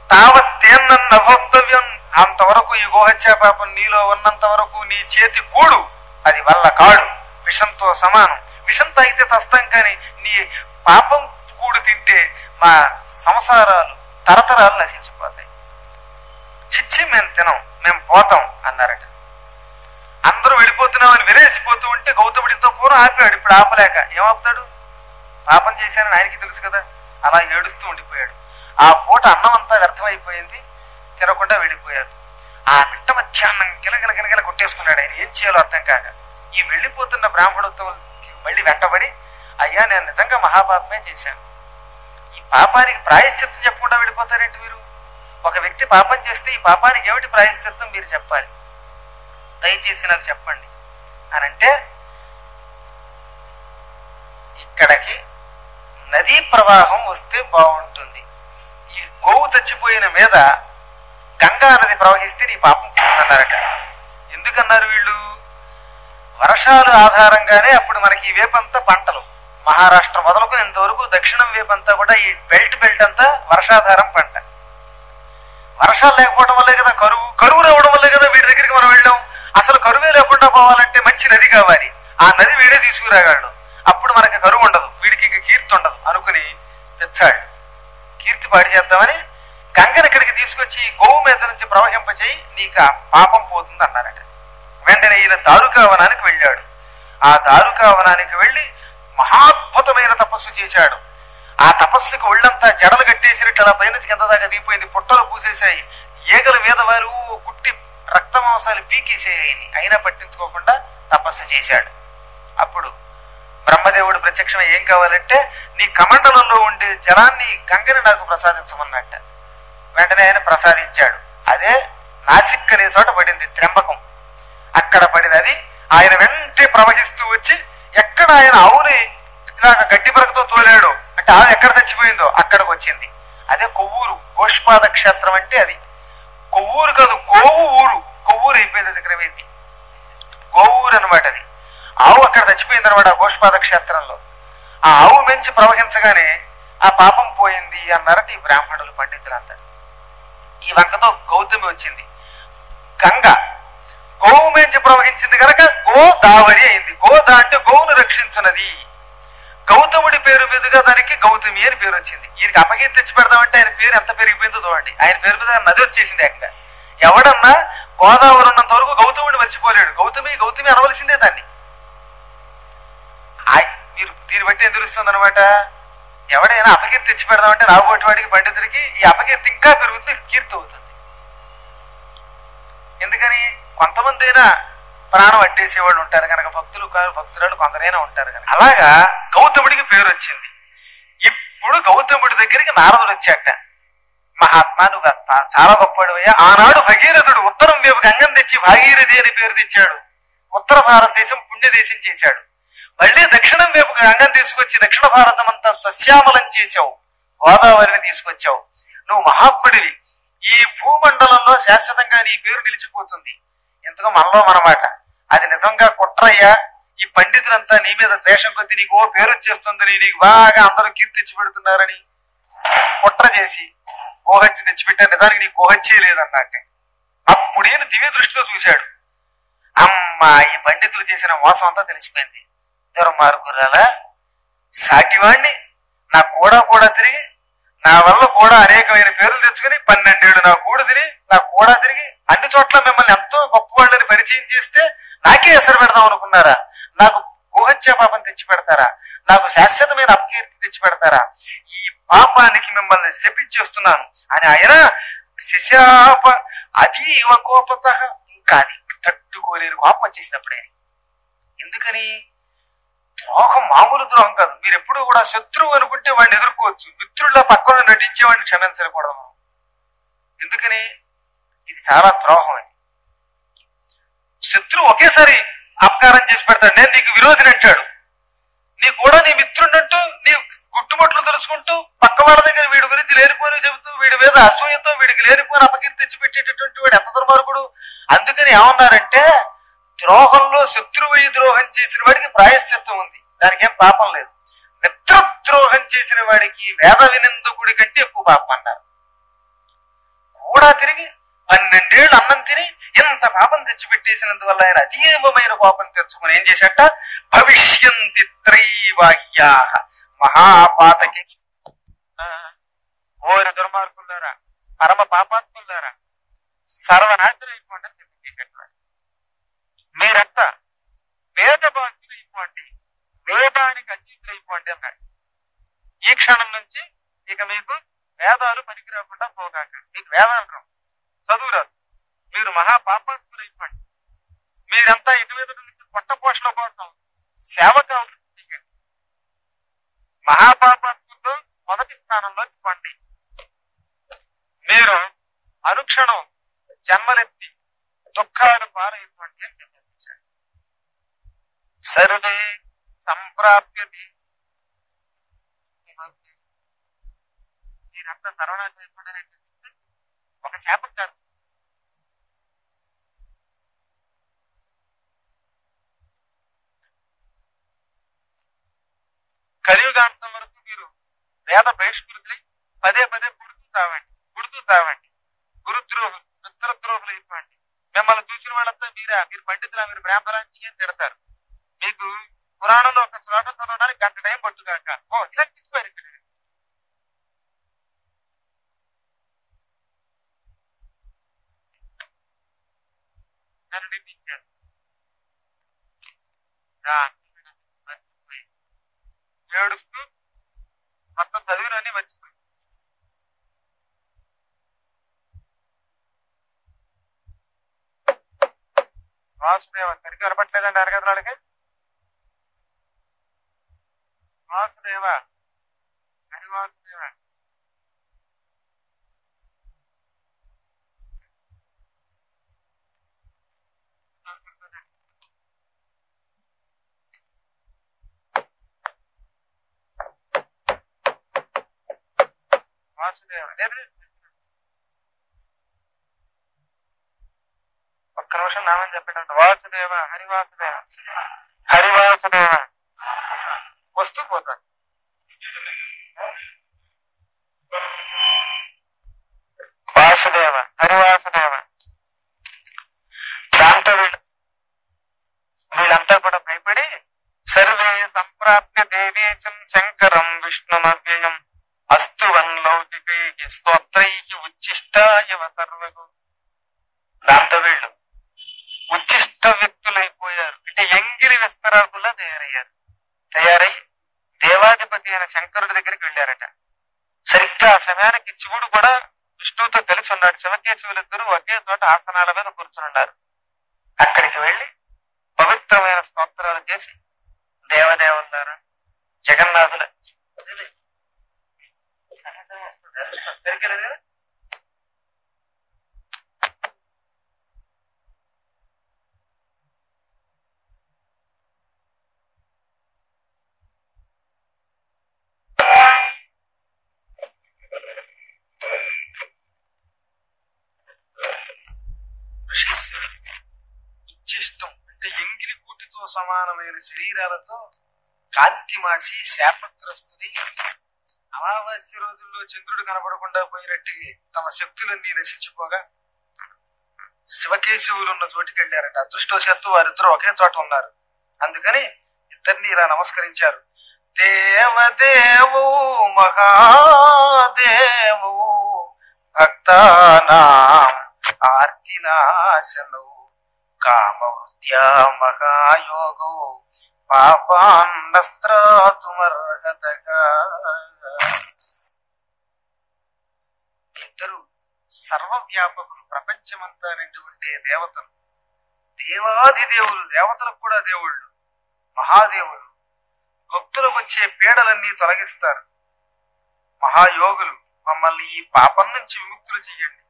తావత్తేన్న భోక్తవ్యం అంతవరకు ఈ గోహత్యా పాపం నీలో ఉన్నంత వరకు నీ చేతి కూడు అది వల్ల కాడు విషంతో సమానం విషంతో అయితే చస్తాం కానీ నీ పాపం కూడు తింటే మా సంసారాలు తరతరాలు నశించిపోతాయి చిచ్చి మేము తినం మేము పోతాం అన్నారట అందరూ వెళ్ళిపోతున్నామని విరేసిపోతూ ఉంటే గౌతముడు ఇంతో పూర్వం ఆపాడు ఇప్పుడు ఆపలేక ఏమాపుతాడు పాపం చేశానని ఆయనకి తెలుసు కదా అలా ఏడుస్తూ ఉండిపోయాడు ఆ పూట అన్నం అంతా వ్యర్థమైపోయింది తినకుండా వెళ్ళిపోయారు ఆ మిట్ట మధ్యాహ్నం గిలగిల గిలగిల కొట్టేసుకున్నాడు ఆయన ఏం చేయాలో అర్థం కాక ఈ వెళ్ళిపోతున్న బ్రాహ్మణుతో మళ్ళీ వెంటబడి అయ్యా నేను నిజంగా మహాపాపమే చేశాను ఈ పాపానికి ప్రాయశ్చిత్తం చెప్పకుండా వెళ్ళిపోతారేంటి మీరు ఒక వ్యక్తి పాపం చేస్తే ఈ పాపానికి ఏమిటి ప్రాయశ్చిత్తం మీరు చెప్పాలి దయచేసి నాకు చెప్పండి అని అంటే ఇక్కడికి నదీ ప్రవాహం వస్తే బాగుంటుంది ఈ గోవు చచ్చిపోయిన మీద గంగా నది ప్రవహిస్తే నీ పాపం పోతుందన్నారట ఎందుకన్నారు వీళ్ళు వర్షాలు ఆధారంగానే అప్పుడు మనకి ఈ వేపంతా పంటలు మహారాష్ట్ర మొదలుకొని ఇంతవరకు దక్షిణం వేపంతా కూడా ఈ బెల్ట్ బెల్ట్ అంతా వర్షాధారం పంట వర్షాలు లేకపోవడం వల్లే కదా కరువు కరువు రావడం వల్లే కదా వీడి దగ్గరికి మనం వెళ్ళాం అసలు కరువే లేకుండా పోవాలంటే మంచి నది కావాలి ఆ నది వీడే తీసుకురాగాడు అప్పుడు మనకి కరువు ఉండదు వీడికి ఇంక కీర్తి ఉండదు అనుకుని తెచ్చాడు కీర్తి పాడి చేద్దామని గంగని ఇక్కడికి తీసుకొచ్చి గోవు మీద నుంచి ప్రవహింపచేయి నీకు ఆ పాపం పోతుంది అన్నారట వెంటనే ఈయన దారుకావనానికి వెళ్ళాడు ఆ దారుకావనానికి వెళ్లి మహాద్భుతమైన తపస్సు చేశాడు ఆ తపస్సుకు ఒళ్ళంతా జడలు కట్టేసినట్టు అలా పైన కింద దాకా దిగిపోయింది పుట్టలు పూసేశాయి ఈగల మీద వారు కుట్టి రక్త మాంసాలు పీకేసేయని అయినా పట్టించుకోకుండా తపస్సు చేశాడు అప్పుడు బ్రహ్మదేవుడు ప్రత్యక్షం ఏం కావాలంటే నీ కమండలంలో ఉండే జలాన్ని గంగని నాకు ప్రసాదించమన్నట్ట వెంటనే ఆయన ప్రసాదించాడు అదే నాసిక్ అనే చోట పడింది త్రంబకం అక్కడ పడినది ఆయన వెంటే ప్రవహిస్తూ వచ్చి ఎక్కడ ఆయన ఆవుని ఇలాగ గడ్డి పరకతో తోలాడు అంటే ఆవు ఎక్కడ చచ్చిపోయిందో అక్కడికి వచ్చింది అదే కొవ్వూరు గోష్పాద క్షేత్రం అంటే అది కొవ్వూరు కాదు గోవు ఊరు కొవ్వూరు అయిపోయింది అది క్రమేది గోవూరు అనమాట అది ఆవు అక్కడ చచ్చిపోయింది అనమాట గోష్పాద క్షేత్రంలో ఆ ఆవు మెంచి ప్రవహించగానే ఆ పాపం పోయింది అన్నారట ఈ బ్రాహ్మణులు పండితులంతా ఈ వంకతో గౌతమి వచ్చింది గంగ గోవు మేంచి ప్రవహించింది కనుక గోదావరి అయింది గోదా అంటే గోవును రక్షించున్నది గౌతముడి పేరు మీదుగా దానికి గౌతమి అని పేరు వచ్చింది ఈయనకి అపకీర్తి తెచ్చి పెడదామంటే ఆయన పేరు ఎంత పెరిగిపోయిందో చూడండి ఆయన పేరు మీద నది వచ్చేసింది ఏకంగా ఎవడన్నా గోదావరి ఉన్నంత వరకు గౌతముడిని మర్చిపోలేడు గౌతమి గౌతమి అనవలసిందే దాన్ని ఆయ్- మీరు దీన్ని బట్టి ఏం తెలుస్తుంది అనమాట ఎవడైనా అపకీర్తి తెచ్చి పెడదామంటే రాబోటి వాడికి పండితుడికి ఈ అపకీర్తి ఇంకా పెరుగుతుంది కీర్తి అవుతుంది ఎందుకని కొంతమంది అయినా ప్రాణం అడ్డేసేవాళ్ళు ఉంటారు కనుక భక్తులు కాదు భక్తురాలు కొందరైనా ఉంటారు కనుక అలాగా గౌతముడికి పేరు వచ్చింది ఇప్పుడు గౌతముడి దగ్గరికి నారదుడు వచ్చాట మహాత్మా నువ్వు అంత- చాలా గొప్పవాడివయ్యా ఆనాడు భగీరథుడు ఉత్తరం వైపు గంగం తెచ్చి భాగీరథి అని పేరు తెచ్చాడు ఉత్తర భారతదేశం పుణ్యదేశం చేశాడు మళ్ళీ దక్షిణం వైపు గంగం తీసుకొచ్చి దక్షిణ భారతం అంతా సస్యామలం చేశావు గోదావరిని తీసుకొచ్చావు నువ్వు మహాత్ముడివి ఈ భూమండలంలో శాశ్వతంగా నీ పేరు నిలిచిపోతుంది ఎందుకు మనలో మనమాట అది నిజంగా కుట్రయ్యా ఈ పండితులంతా నీ మీద ద్వేషం కొద్ది నీకు ఓ పేరు వచ్చేస్తుందని నీకు బాగా అందరూ కీర్తించి పెడుతున్నారని కుట్ర చేసి గోహత్య తెచ్చిపెట్టారు నిజానికి నీకు గోహత్యే లేదన్నట్టే అప్పుడు ఈయన దివ్య దృష్టితో చూశాడు అమ్మా ఈ పండితులు చేసిన మోసం అంతా తెలిసిపోయింది దుర్మార్గురాలా సాటివాణ్ణి నా కూడా కూడా తిరిగి నా వల్ల కూడా అనేకమైన పేర్లు తెచ్చుకుని పన్నెండేళ్ళు నా కూడా తిరిగి నా కూడా తిరిగి అన్ని చోట్ల మిమ్మల్ని ఎంతో గొప్ప వాళ్ళని పరిచయం చేస్తే నాకే ఎసరు పెడదాం అనుకున్నారా నాకు గోహత్య పాపం తెచ్చి పెడతారా నాకు శాశ్వతమైన అపకీర్తి తెచ్చి పెడతారా ఈ పాపానికి మిమ్మల్ని శపించేస్తున్నాను అని ఆయన శశాప అతీవ కోపత ఇంకా అది తట్టుకోలేని కోపం వచ్చేసినప్పుడే ఎందుకని ద్రోహం మామూలు ద్రోహం కాదు మీరు ఎప్పుడు కూడా శత్రువు అనుకుంటే వాడిని ఎదుర్కోవచ్చు మిత్రుల్లో పక్కన నటించేవాడిని క్షమించకూడదు మనం ఎందుకని ఇది చాలా ద్రోహం అని శత్రువు ఒకేసారి అపకారం చేసి పెడతాడు నేను నీకు విరోధిని అంటాడు నీ కూడా నీ మిత్రుడంటూ నీ గుట్టుబట్లు తెలుసుకుంటూ పక్క వాళ్ళ దగ్గర వీడి గురించి లేనిపోని చెబుతూ వీడి మీద అసూయతో వీడికి లేనిపోని అపకీర్తి తెచ్చిపెట్టేటటువంటి వాడు ఎంత దుర్మార్గుడు అందుకని ఏమన్నారంటే ద్రోహంలో శత్రువు ద్రోహం చేసిన వాడికి ప్రాయశ్చిత్తం ఉంది దానికి ఏం పాపం లేదు మిత్రద్రోహం చేసిన వాడికి వేద వినిందకుడి కంటే ఎక్కువ పాపం అన్నారు కూడా తిరిగి పన్నెండేళ్ళు అన్నం తిని ఎంత పాపం తెచ్చిపెట్టేసినందువల్ల ఆయన అతీవమైన పాపం తెచ్చుకుని ఏం చేశాట భవిష్యంతి త్రైవాహ్యా మహాపాతకి ఆ, ఓరి దుర్మార్గులారా పరమ పాపాత్ములారా సర్వనాశనం అయిపోండి అని చెప్పి చేసేటవాడు. మీరంతా వేద బాధ్యులు అయిపోండి వేదానికి అతీతులు అయిపోండి అన్నాడు ఈ క్షణం నుంచి ఇక మీకు వేదాలు పనికి రాకుండా పోగాక మీకు వేదాలు రావు చదువు రాదు మీరు మహాపాపాత్ములు అయిపోండి మీరంతా ఇటు మీద నుంచి పొట్ట పోషణ కోసం సేవకు అవసరం చెయ్యండి మహాపాపాత్ములతో మొదటి స్థానంలోకి పండి మీరు అనుక్షణం జన్మలెత్తి దుఃఖాలు పారైపోండి అని చెప్పారు సరులే సంప్రాప్యతి మీరంతా సర్వనాశనం అయిపోండి ఒక శాపం కాదు కలియుగాంతం వరకు మీరు వేద బహిష్కృతులై పదే పదే పుడుతూ తావండి పుడుతూ తావండి గురుద్రోహులు మిత్రద్రోహులు అయిపోండి మిమ్మల్ని చూసిన వాళ్ళంతా మీరా మీరు పండితులా మీరు బ్రాహ్మణాంచి అని తిడతారు మీకు పురాణంలో ఒక చోట చదవడానికి గంట టైం పట్టుగాక ఓ ఇలా తెచ్చిపోయారు ఇక్కడ నన్ను నిందించారు రా, మర్చిపోయి. ఏడుస్తూ మొత్తం చదివినని మర్చిపోయి వాసుదేవ సరిగ్గా కనపట్లేదండి అరగదురాలకి వాసుదేవ హరి వాసుదేవ వాసుదేవ లేదు. ఒక్క నిమిషం నామని చెప్పేటంట వాసుదేవ హరి వాసుదేవ హరి వాసుదేవ వస్తూ పోతాడు వాసుదేవ హరి వాసుదేవ దాంతో వీళ్ళు వీళ్ళంతా కూడా భయపడి సర్వే సంప్రాప్య దేవేచం శంకరం విష్ణుమవ్యయం అస్తు వన్లౌకికై స్తోత్రై ఉచ్చిష్టాయవ సర్వగు దాంతో వీళ్ళు ఉచ్చిష్ట వ్యక్తులైపోయారు అంటే ఎంగిలి విస్తరాకులా తయారయ్యారు తయారై దేవాధిపతి అయిన శంకరుడి దగ్గరికి వెళ్ళారట సరిగ్గా ఆ సమయానికి శివుడు కూడా విష్ణువుతో కలిసి ఉన్నాడు శివకేశవులిద్దరూ ఒకే చోట ఆసనాల మీద కూర్చున్నారు అక్కడికి వెళ్ళి పవిత్రమైన స్తోత్రాలు చేసి దేవదేవులారా జగన్నాథుల దొరికలేదు కదా? ఉచ్చిష్టం అంటే ఎంగిలి కూటితో సమానమైన శరీరాలతో కాంతి మాసి శాపగ్రస్తుని అమావాస్య రోజుల్లో చంద్రుడు కనపడకుండా పోయినట్టు తమ శక్తులన్నీ నశించిపోగా శివకేశవులు ఉన్న చోటికి వెళ్ళారట అదృష్టవశాత్తు వారిద్దరూ ఒకే చోట ఉన్నారు అందుకని ఇద్దరిని ఇలా నమస్కరించారు దేవదేవు మహాదేవు భక్తానాం ఆర్తినాశను కామవృత్యా మహాయోగో పాపాన్నస్త్రాతుమర్హతగా ఇద్దరు సర్వవ్యాపకులు ప్రపంచమంతా నిండి ఉండే దేవతలు దేవాదిదేవులు దేవతలకు కూడా దేవుళ్ళు మహాదేవులు భక్తులకు వచ్చే పీడలన్నీ తొలగిస్తారు మహాయోగులు మమ్మల్ని ఈ పాపం నుంచి విముక్తులు చెయ్యండి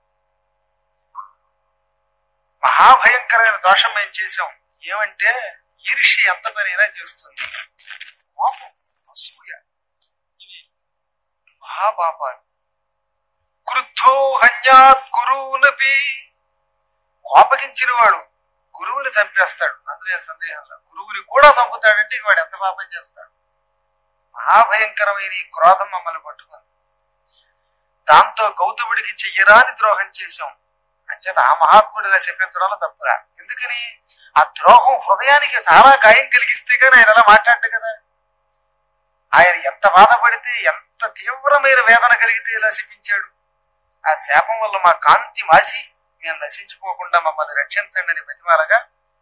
మహాభయంకరమైన దోషం మేము చేశాం ఏమంటే ఈర్షి ఎంత పనైనా చేస్తుంది కోపం అసూయ ఇవి మహాపాపాలు క్రుద్ధో హన్యాత్ గురువునపి కోపగించిన వాడు గురువుని చంపేస్తాడు అందులో ఏం సందేహం లేదు గురువుని కూడా చంపుతాడంటే ఇక వాడు ఎంత పాపం చేస్తాడు మహాభయంకరమైన ఈ క్రోధం మమ్మల్ని పట్టుకుంది దాంతో గౌతముడికి చెయ్యరాని ద్రోహం చేశాం అంచేత ఆ మహాత్ముడిగా శపించడంలో తప్పురా ఎందుకని ఆ ద్రోహం హృదయానికి చాలా గాయం కలిగిస్తే కానీ ఆయన అలా మాట్లాడట కదా ఆయన ఎంత బాధపడితే ఎంత తీవ్రమైన వేదన కలిగితే ఇలా శపించాడు ఆ శాపం వల్ల మా కాంతి మాసి మేము నశించుకోకుండా మమ్మల్ని రక్షించండి అని బతిమాలగా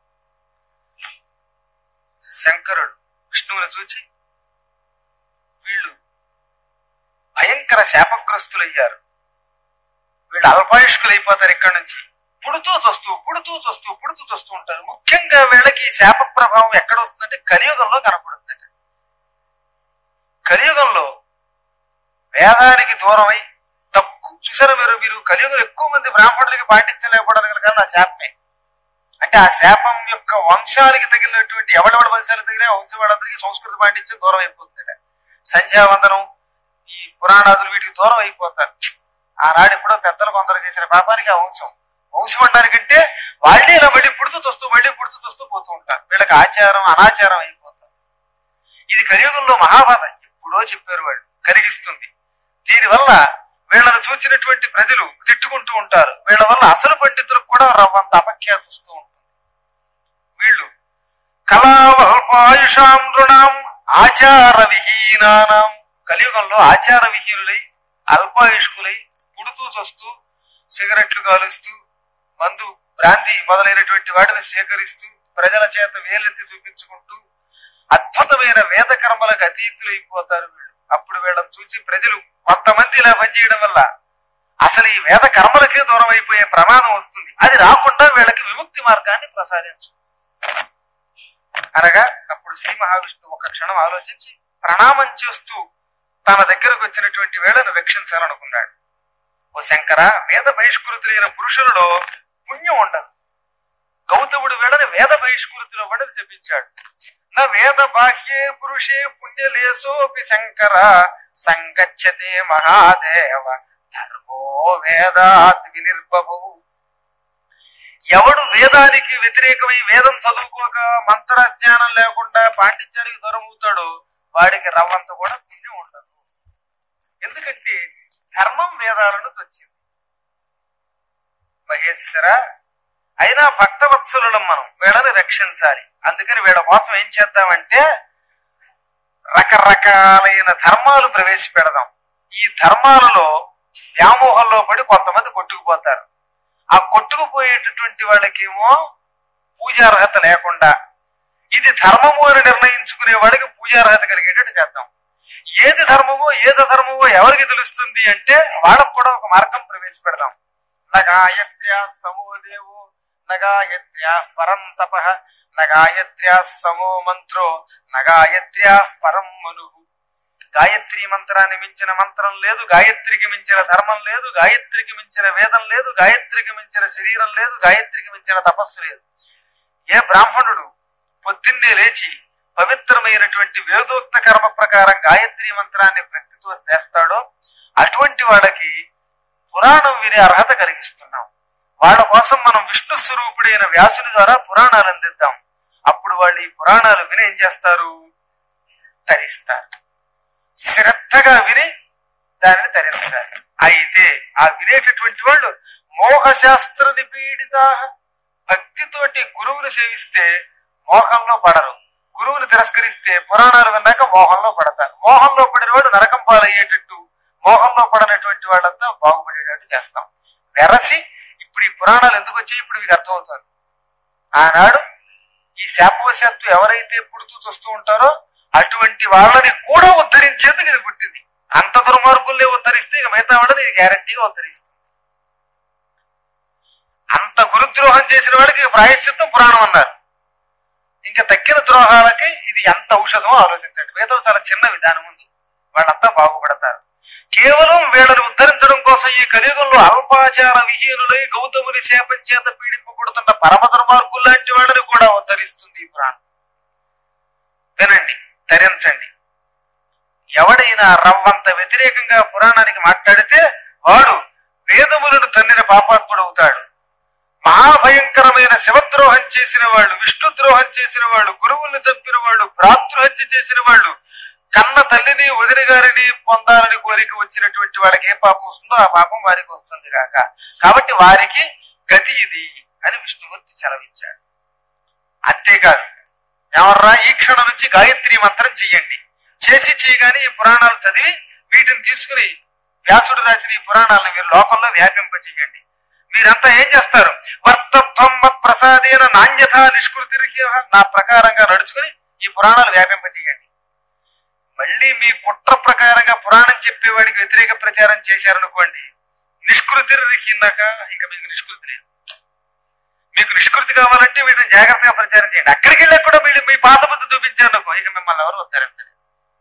శంకరుడు విష్ణువుని చూచి వీళ్ళు భయంకర శాపగ్రస్తులయ్యారు వీళ్ళు అల్పాయుష్కులైపోతారు ఇక్కడి నుంచి పుడుతూ చస్తూ పుడుతూ చస్తూ పుడుతూ చస్తూ ఉంటారు ముఖ్యంగా వీళ్ళకి ఈ శాప ప్రభావం ఎక్కడ వస్తుందంటే కలియుగంలో కనపడుతుంది కలియుగంలో వేదానికి దూరమై తక్కువ చూసారా మీరు మీరు కలియుగంలో ఎక్కువ మంది బ్రాహ్మణులకి పాటించలేకపోవడానికి కారణం ఆ శాపమే అంటే ఆ శాపం యొక్క వంశానికి తగిలినటువంటి ఎవడెవడ వంశాలకు తగిన వంశం వాళ్ళందరికీ సంస్కృతి పాటించి దూరం అయిపోతుంది సంధ్యావందనం ఈ పురాణాదులు వీటికి దూరం అయిపోతారు ఆనాడు ఎప్పుడో పెద్దలు కొందరు చేసిన పాపానికి ఆ వంశం వంశం అనడానికంటే వాళ్ళే ఇలా మళ్ళీ పుడుతూ చూస్తూ మళ్ళీ పుడుతూ చూస్తూ పోతూ ఉంటారు వీళ్ళకి ఆచారం అనాచారం అయిపోతారు ఇది కలియుగంలో మహాబాధ ఎప్పుడో చెప్పారు వాళ్ళు కలిగిస్తుంది దీనివల్ల వీళ్ళను చూచినటువంటి ప్రజలు తిట్టుకుంటూ ఉంటారు వీళ్ళ వల్ల అసలు పండితులకు కూడా రవ్వంత అపఖ్యాతి వస్తూ ఉంటుంది వీళ్ళు కళావల్పాయుషాం నృణాం ఆచార విహీనానాం కలియుగంలో ఆచార విహీనులై అల్పాయుష్కులై పుడుతూ చస్తూ సిగరెట్లు కాలుస్తూ మందు బ్రాంతి మొదలైనటువంటి వాటిని సేకరిస్తూ ప్రజల చేత వేలెత్తి చూపించుకుంటూ అద్భుతమైన వేద కర్మలకు అతీతులైపోతారు వీళ్ళు అప్పుడు వీళ్ళని చూసి ప్రజలు కొంతమంది ఇలా పనిచేయడం వల్ల అసలు ఈ వేద కర్మలకే దూరం అయిపోయే ప్రమాదం వస్తుంది అది రాకుండా వీళ్ళకి విముక్తి మార్గాన్ని ప్రసాదించు అనగా అప్పుడు శ్రీ మహావిష్ణువు ఒక క్షణం ఆలోచించి ప్రణామం చేస్తూ తన దగ్గరకు వచ్చినటువంటి వేళను రక్షించాలనుకున్నాడు ఓ శంకర వేద బహిష్కృతులైన పురుషులలో పుణ్యం ఉండదు గౌతముడు వేళని వేద బహిష్కృతిలో పడని చెప్పించాడు నా వేద బాహ్యే పురుషే పుణ్యలేసోపి శంకర సంగచ్చతే మహాదేవ ధర్మో వేదాత్ వినిర్భవు ఎవడు వేదానికి వ్యతిరేకమై వేదం చదువుకోక మంత్ర జ్ఞానం లేకుండా పాండిత్యానికి దూరం అవుతాడో వాడికి రవ్వంత కూడా పుణ్యం ఉండదు ఎందుకంటే ధర్మం వేదాలను తెచ్చింది మహేశ్వర అయినా భక్తవత్సలులం మనం వీళ్ళని రక్షించాలి అందుకని వీళ్ళ కోసం ఏం చేద్దామంటే రకరకాలైన ధర్మాలు ప్రవేశపెడదాం ఈ ధర్మాలలో వ్యామోహంలో పడి కొంతమంది కొట్టుకుపోతారు ఆ కొట్టుకుపోయేటటువంటి వాళ్ళకేమో పూజార్హత లేకుండా ఇది ధర్మము అని నిర్ణయించుకునే వాడికి పూజార్హత కలిగేటట్టు చేద్దాం ఏది ధర్మమో ఏది ధర్మమో ఎవరికి తెలుస్తుంది అంటే వాళ్ళకు కూడా ఒక మార్గం ప్రవేశపెడదాం నగాయత్ర్యా సమో దేవో నగాయత్ర్యా పరం తప నగాయత్ర్యా సమో మంత్రో నగాయత్ర్యా పరం మనువు గాయత్రి మంత్రాన్ని మించిన మంత్రం లేదు గాయత్రికి మించిన ధర్మం లేదు గాయత్రికి మించిన వేదం లేదు గాయత్రికి మించిన శరీరం లేదు గాయత్రికి మించిన తపస్సు లేదు ఏ బ్రాహ్మణుడు పొద్దున్నే లేచి పవిత్రమైనటువంటి వేదోక్త కర్మ ప్రకారం గాయత్రి మంత్రాన్ని భక్తితో చేస్తాడో అటువంటి వాళ్ళకి పురాణం వినే అర్హత కలిగిస్తున్నాం వాళ్ళ కోసం మనం విష్ణు స్వరూపుడైన వ్యాసుని ద్వారా పురాణాలు అందిద్దాం అప్పుడు వాళ్ళు ఈ పురాణాలు విని ఏం చేస్తారు తరిస్తారు శ్రద్ధగా విని దానిని తరించాలి అయితే ఆ వినేటటువంటి వాళ్ళు మోహశాస్త్ర నిపీడిత భక్తితోటి గురువుని సేవిస్తే మోహంలో పడరు గురువుని తిరస్కరిస్తే పురాణాలు విన్నాక మోహంలో పడతారు మోహంలో పడిన వాడు నరకం పాలయ్యేటట్టు మోహంలో పడనటువంటి వాళ్ళంతా బాగుపడేటట్టు చేస్తాం వెరసి ఇప్పుడు ఈ పురాణాలు ఎందుకు వచ్చాయి ఇప్పుడు మీకు అర్థమవుతుంది ఆనాడు ఈ శాపవశాత్తు ఎవరైతే పుడుతూ చూస్తూ ఉంటారో అటువంటి వాళ్ళని కూడా ఉద్ధరించేందుకు ఇది పుట్టింది అంత దుర్మార్గుల్ని ఉద్ధరిస్తే ఇక మిగతా వాళ్ళని ఇది గ్యారంటీగా ఉద్ధరిస్తుంది అంత గురుద్రోహం చేసిన వాడికి ఇక ప్రాయశ్చిత్తం పురాణం అన్నారు ఇంకా తక్కిన ద్రోహాలకి ఇది ఎంత ఔషధమో ఆలోచించండి మిగతా చాలా చిన్న విధానం ఉంది వాళ్ళంతా బాగుపడతారు కేవలం వీళ్ళని ఉద్ధరించడం కోసం ఈ కలియుగంలో అల్పాచార విహీనులై గౌతముని శాపం చేత పీడింపబడుతున్న పరమ దుర్మార్గులు లాంటి వాళ్ళని కూడా ఉద్ధరిస్తుంది ఈ పురాణం వినండి ధరించండి ఎవడైనా రవ్వంత వ్యతిరేకంగా పురాణానికి మాట్లాడితే వాడు వేదములను తన్నిన పాపాత్ముడు అవుతాడు మహాభయంకరమైన శివద్రోహం చేసిన వాళ్ళు విష్ణుద్రోహం చేసిన వాళ్ళు గురువుల్ని చంపిన వాళ్ళు భ్రాతృహత్య చేసిన వాళ్ళు కన్న తల్లిని వదిన గారిని పొందాలని కోరిక వచ్చినటువంటి వాడికి ఏ పాపం వస్తుందో ఆ పాపం వారికి వస్తుంది కాక కాబట్టి వారికి గతి ఇది అని విష్ణుమూర్తి సెలవిచ్చాడు అంతేకాదు ఎవర్రా ఈ క్షణం నుంచి గాయత్రి మంత్రం చెయ్యండి చేసి చేయగానే ఈ పురాణాలు చదివి వీటిని తీసుకుని వ్యాసుడు రాసిన ఈ పురాణాలను మీరు లోకంలో వ్యాపింపజేయండి మీరంతా ఏం చేస్తారు వర్తత్వం మత్ ప్రసాదేన నాణ్యత నిష్కృతికి నా ప్రకారంగా నడుచుకుని ఈ పురాణాలు వ్యాపింపజేయండి మళ్ళీ మీ కుట్ర ప్రకారంగా పురాణం చెప్పేవాడికి వ్యతిరేక ప్రచారం చేశారనుకోండి నిష్కృతిరికిందాక ఇక మీకు నిష్కృతి లేదు మీకు నిష్కృతి కావాలంటే వీటిని జాగ్రత్తగా ప్రచారం చేయండి అక్కడికి వెళ్ళాక కూడా వీళ్ళు మీ పాత బుద్ధి చూపించారనుకో ఇక మిమ్మల్ని ఎవరు ఉద్ధరించలేదు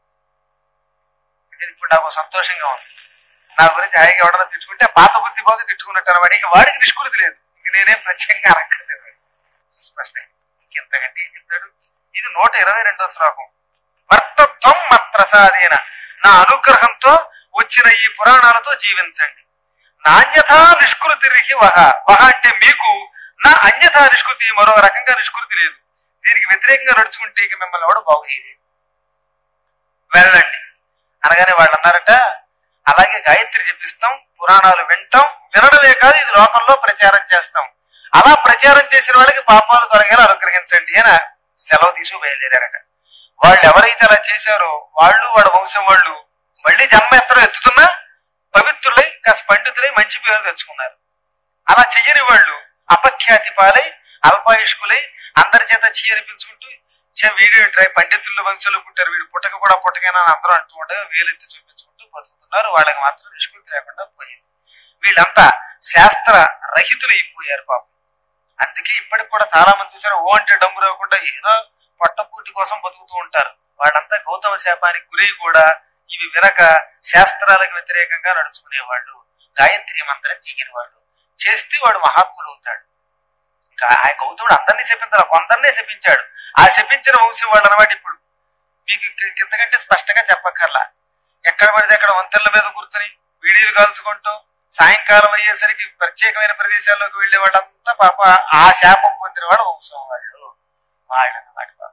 ఇది ఇప్పుడు నాకు సంతోషంగా ఉంది నా గురించి హాయిగా ఎవడన్నా తిట్టుకుంటే ఆ పాత బుద్ధి బాగా తిట్టుకున్నట్టు అనమాట ఇక వాడికి నిష్కృతి లేదు ఇక నేనేం ప్రత్యేకంగా అనక్కర్లేదు స్పష్టంగా ఇంతకంటే ఏం చెప్తాడు ఇది నూట ఇరవై రెండో శ్లోకం వర్తత్వం మత్ప్రసాదేన నా అనుగ్రహంతో వచ్చిన ఈ పురాణాలతో జీవించండి నాణ్యథా నిష్కృతిరికి వహ వహ అంటే మీకు నా అన్యథా నిష్కృతి మరో రకంగా నిష్కృతి లేదు దీనికి వ్యతిరేకంగా నడుచుకుంటే ఇక మిమ్మల్ని ఎవడు బాగు చేయలేదు వెళ్ళండి అనగానే వాళ్ళు అన్నారట అలాగే గాయత్రి చెప్పిస్తాం పురాణాలు వింటాం వినడమే కాదు ఇది లోకంలో ప్రచారం చేస్తాం అలా ప్రచారం చేసిన వాళ్ళకి పాపాలు తొలగేలా అనుగ్రహించండి అని సెలవు తీసుకు బయలుదేరారట వాళ్ళు ఎవరైతే అలా చేశారో వాళ్ళు వాళ్ళ వంశం వాళ్ళు మళ్ళీ జన్మ ఎత్తడం ఎత్తుతున్నా పవిత్రులై కాస్త పండితులై మంచి పేరు తెచ్చుకున్నారు అలా చెయ్యని వాళ్ళు అపఖ్యాతి పాలై అల్పాయుష్కులై అందరి చేత చీయనిపించుకుంటూ చే వీడు ట్రై పండితుల వంశంలో పుట్టారు వీడు పుట్టక కూడా పుట్టకైనా అని అందరూ అంటూ ఉండగా వేలెత్తి చూపించుకుంటూ బతుకుతున్నారు వాళ్ళకి మాత్రం నిష్కృతి లేకుండా పోయింది వీళ్ళంతా శాస్త్ర రహితులు అయిపోయారు పాపం అందుకే ఇప్పటికి కూడా చాలా మంది చూసారు ఓ అంటే డమ్ము రాకుండా ఏదో పొట్టపూటి కోసం బతుకుతూ ఉంటారు వాళ్ళంతా గౌతమ శాపానికి గురై కూడా ఇవి వినక శాస్త్రాలకు వ్యతిరేకంగా నడుచుకునేవాళ్ళు గాయత్రి మంత్రం చేయని వాళ్ళు చేస్తే వాడు మహాత్ముడు అవుతాడు ఇంకా ఆ గౌతముడు అందరినీ శపించాలి కొందరినే శపించాడు ఆ శపించిన వంశం వాళ్ళు అనమాట ఇప్పుడు మీకు ఇంక- ఇంతకంటే స్పష్టంగా చెప్పక్కర్లా ఎక్కడ పడితే అక్కడ వంతెనల మీద కూర్చొని వీడియోలు కాల్చుకుంటూ సాయంకాలం అయ్యేసరికి ప్రత్యేకమైన ప్రదేశాల్లోకి వెళ్లే వాళ్ళంతా పాప ఆ శాపం పొందిన వాడు వంశం వాళ్ళు వాళ్ళన్నమాట పాపం.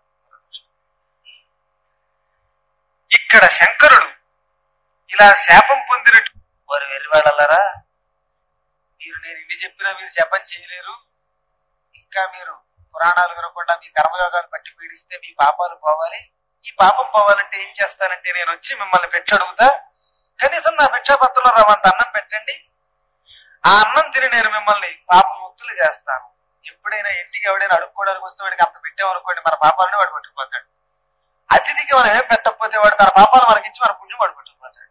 ఇక్కడ శంకరుడు ఇలా శాపం పొందినట్టు వారు వెర్రివాళ్ళరా మీరు నేను ఇన్ని చెప్పినా మీరు జపం చేయలేరు ఇంకా మీరు పురాణాలు వినకుండా మీ కర్మయోగాలు పట్టి పీడిస్తే మీ పాపాలు పోవాలి ఈ పాపం పోవాలంటే ఏం చేస్తానంటే నేను వచ్చి మిమ్మల్ని పెట్టి అడుగుతా కనీసం నా భిక్షాపత్రంలో రవంత అన్నం పెట్టండి ఆ అన్నం తిని నేను మిమ్మల్ని పాప ముక్తులు చేస్తాను ఎప్పుడైనా ఇంటికి ఎవడైనా అడుక్కోవడానికి వస్తే వాడికి అంత పెట్టామనుకోండి మన పాపాలను వాడు పట్టుకుపోతాడు అతిథికి మనం ఏం పెట్టకపోతే వాడు తన పాపాలు మనకి ఇచ్చి మన పుణ్యం వాడు పట్టుకుపోతాడు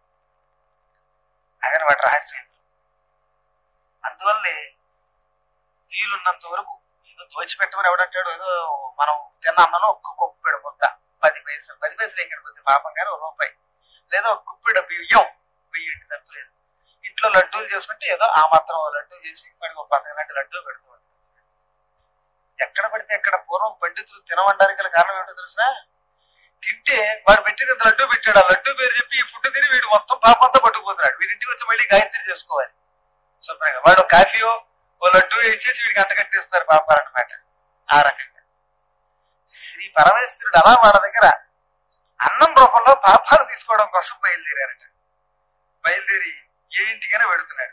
అదే వాటి రహస్యం అందువల్లే వీలున్నంత వరకు ఏదో దోచిపెట్టమని ఎవడంటాడు ఏదో మనం తిన్న అన్నంలో ఒక్క కుప్పెడు ముద్ద పది పైసలు పది పైసలు ఎక్కడ పోతే పాపం కానీ ఒక రూపాయి లేదా ఒక కుప్పెడు బియ్యం బియ్యం తప్పలేదు ఇంట్లో లడ్డూలు చేసుకుంటే ఏదో ఆ మాత్రం ఓ లడ్డూ చేసి వాడికి ఒక పది గంటల లడ్డూ పెడుతూ ఉంటాం. ఎక్కడ పడితే ఎక్కడ పూర్వం పండితులు తినవడానికి గల కారణం ఏంటో తెలిసిన తింటే వాడు పెట్టిన లడ్డూ పెట్టాడు ఆ లడ్డూ పేరు చెప్పి ఈ ఫుడ్ తిని వీడు మొత్తం పాపంతా పట్టుకుపోతున్నాడు వీడి ఇంటికి వచ్చి మళ్ళీ గాయత్రి చేసుకోవాలి శుభ్రంగా వాడు కాఫీయో ఓ లడ్డూ ఇచ్చేసి వీడికి అంట కట్టేస్తున్నారు పాపాలన్నమాట ఆ రకంగా శ్రీ పరమేశ్వరుడు అలా వాళ్ళ దగ్గర అన్నం రూపంలో పాపాలు తీసుకోవడం కోసం బయలుదేరారట బయలుదేరి ఏ ఇంటికైనా పెడుతున్నాడు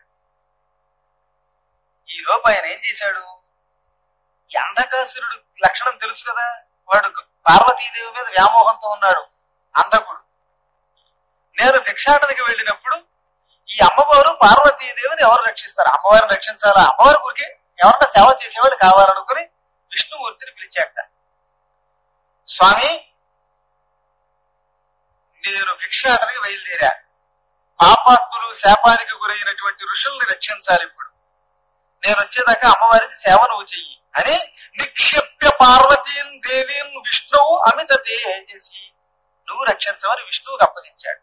ఈ లోపు ఆయన ఏం చేశాడు ఈ అంధకాసురుడు లక్షణం తెలుసు కదా వాడు పార్వతీదేవి మీద వ్యామోహంతో ఉన్నాడు అంధకుడు నేను భిక్షాటనకి వెళ్ళినప్పుడు ఈ అమ్మవారు పార్వతీదేవిని ఎవరు రక్షిస్తారు అమ్మవారిని రక్షించాలా అమ్మవారి గురికి ఎవరన్నా సేవ చేసేవాడు కావాలనుకుని విష్ణుమూర్తిని పిలిచాట స్వామి నేను భిక్షాటనకి బయలుదేరా పాపాత్ములు శాపానికి గురైనటువంటి ఋషుల్ని రక్షించాలి ఇప్పుడు నేను వచ్చేదాకా అమ్మవారికి సేవ నువ్వు చెయ్యి అని నిక్షిప్య పార్వతీం దేవీం విష్ణువు అమిత తేజసి నువ్వు రక్షించమని విష్ణువుకి అప్పగించాడు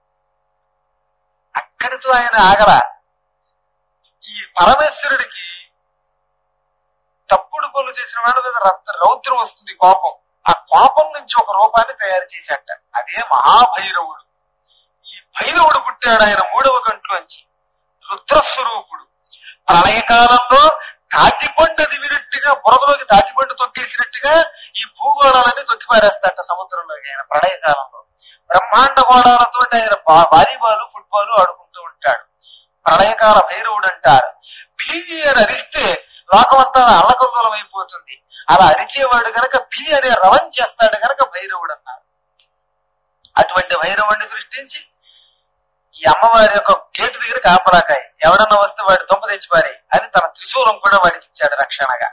అక్కడితో ఆయన ఆగల ఈ పరమేశ్వరుడికి తప్పుడు పనులు చేసిన వాళ్ళ మీద రక్త రౌద్రం వస్తుంది కోపం ఆ కోపం నుంచి ఒక రూపాన్ని తయారు చేశాట అదే మహాభైరవుడు ఈ భైరవుడు పుట్టాడు ఆయన మూడవ కంట్లోంచి రుద్రస్వరూపుడు ప్రళయకాలంలో తాటిపండు దివినట్టుగా బురదలోకి తాటిపండు తొక్కేసినట్టుగా ఈ భూగోళాలన్నీ తొక్కి పారేస్తాట సముద్రంలోకి ఆయన ప్రళయకాలంలో బ్రహ్మాండ గోళాలతో ఆయన బా- వాలీబాల్ ఫుట్బాల్ ఆడుకుంటూ ఉంటాడు ప్రళయకాల భైరవుడు అంటారు భీ అని అరిస్తే లోకమంతా అల్లకల్లోలం అయిపోతుంది అలా అరిచేవాడు గనక భీ అనే రవం చేస్తాడు గనక భైరవుడు అన్నారు అటువంటి భైరవుడిని సృష్టించి ఈ అమ్మవారి యొక్క గేటు దగ్గర కాపలాకాయ ఎవడన్నా వస్తే వాడి దొంప తెచ్చిపారి అని తన త్రిశూలం కూడా వాడికి ఇచ్చాడు రక్షణగా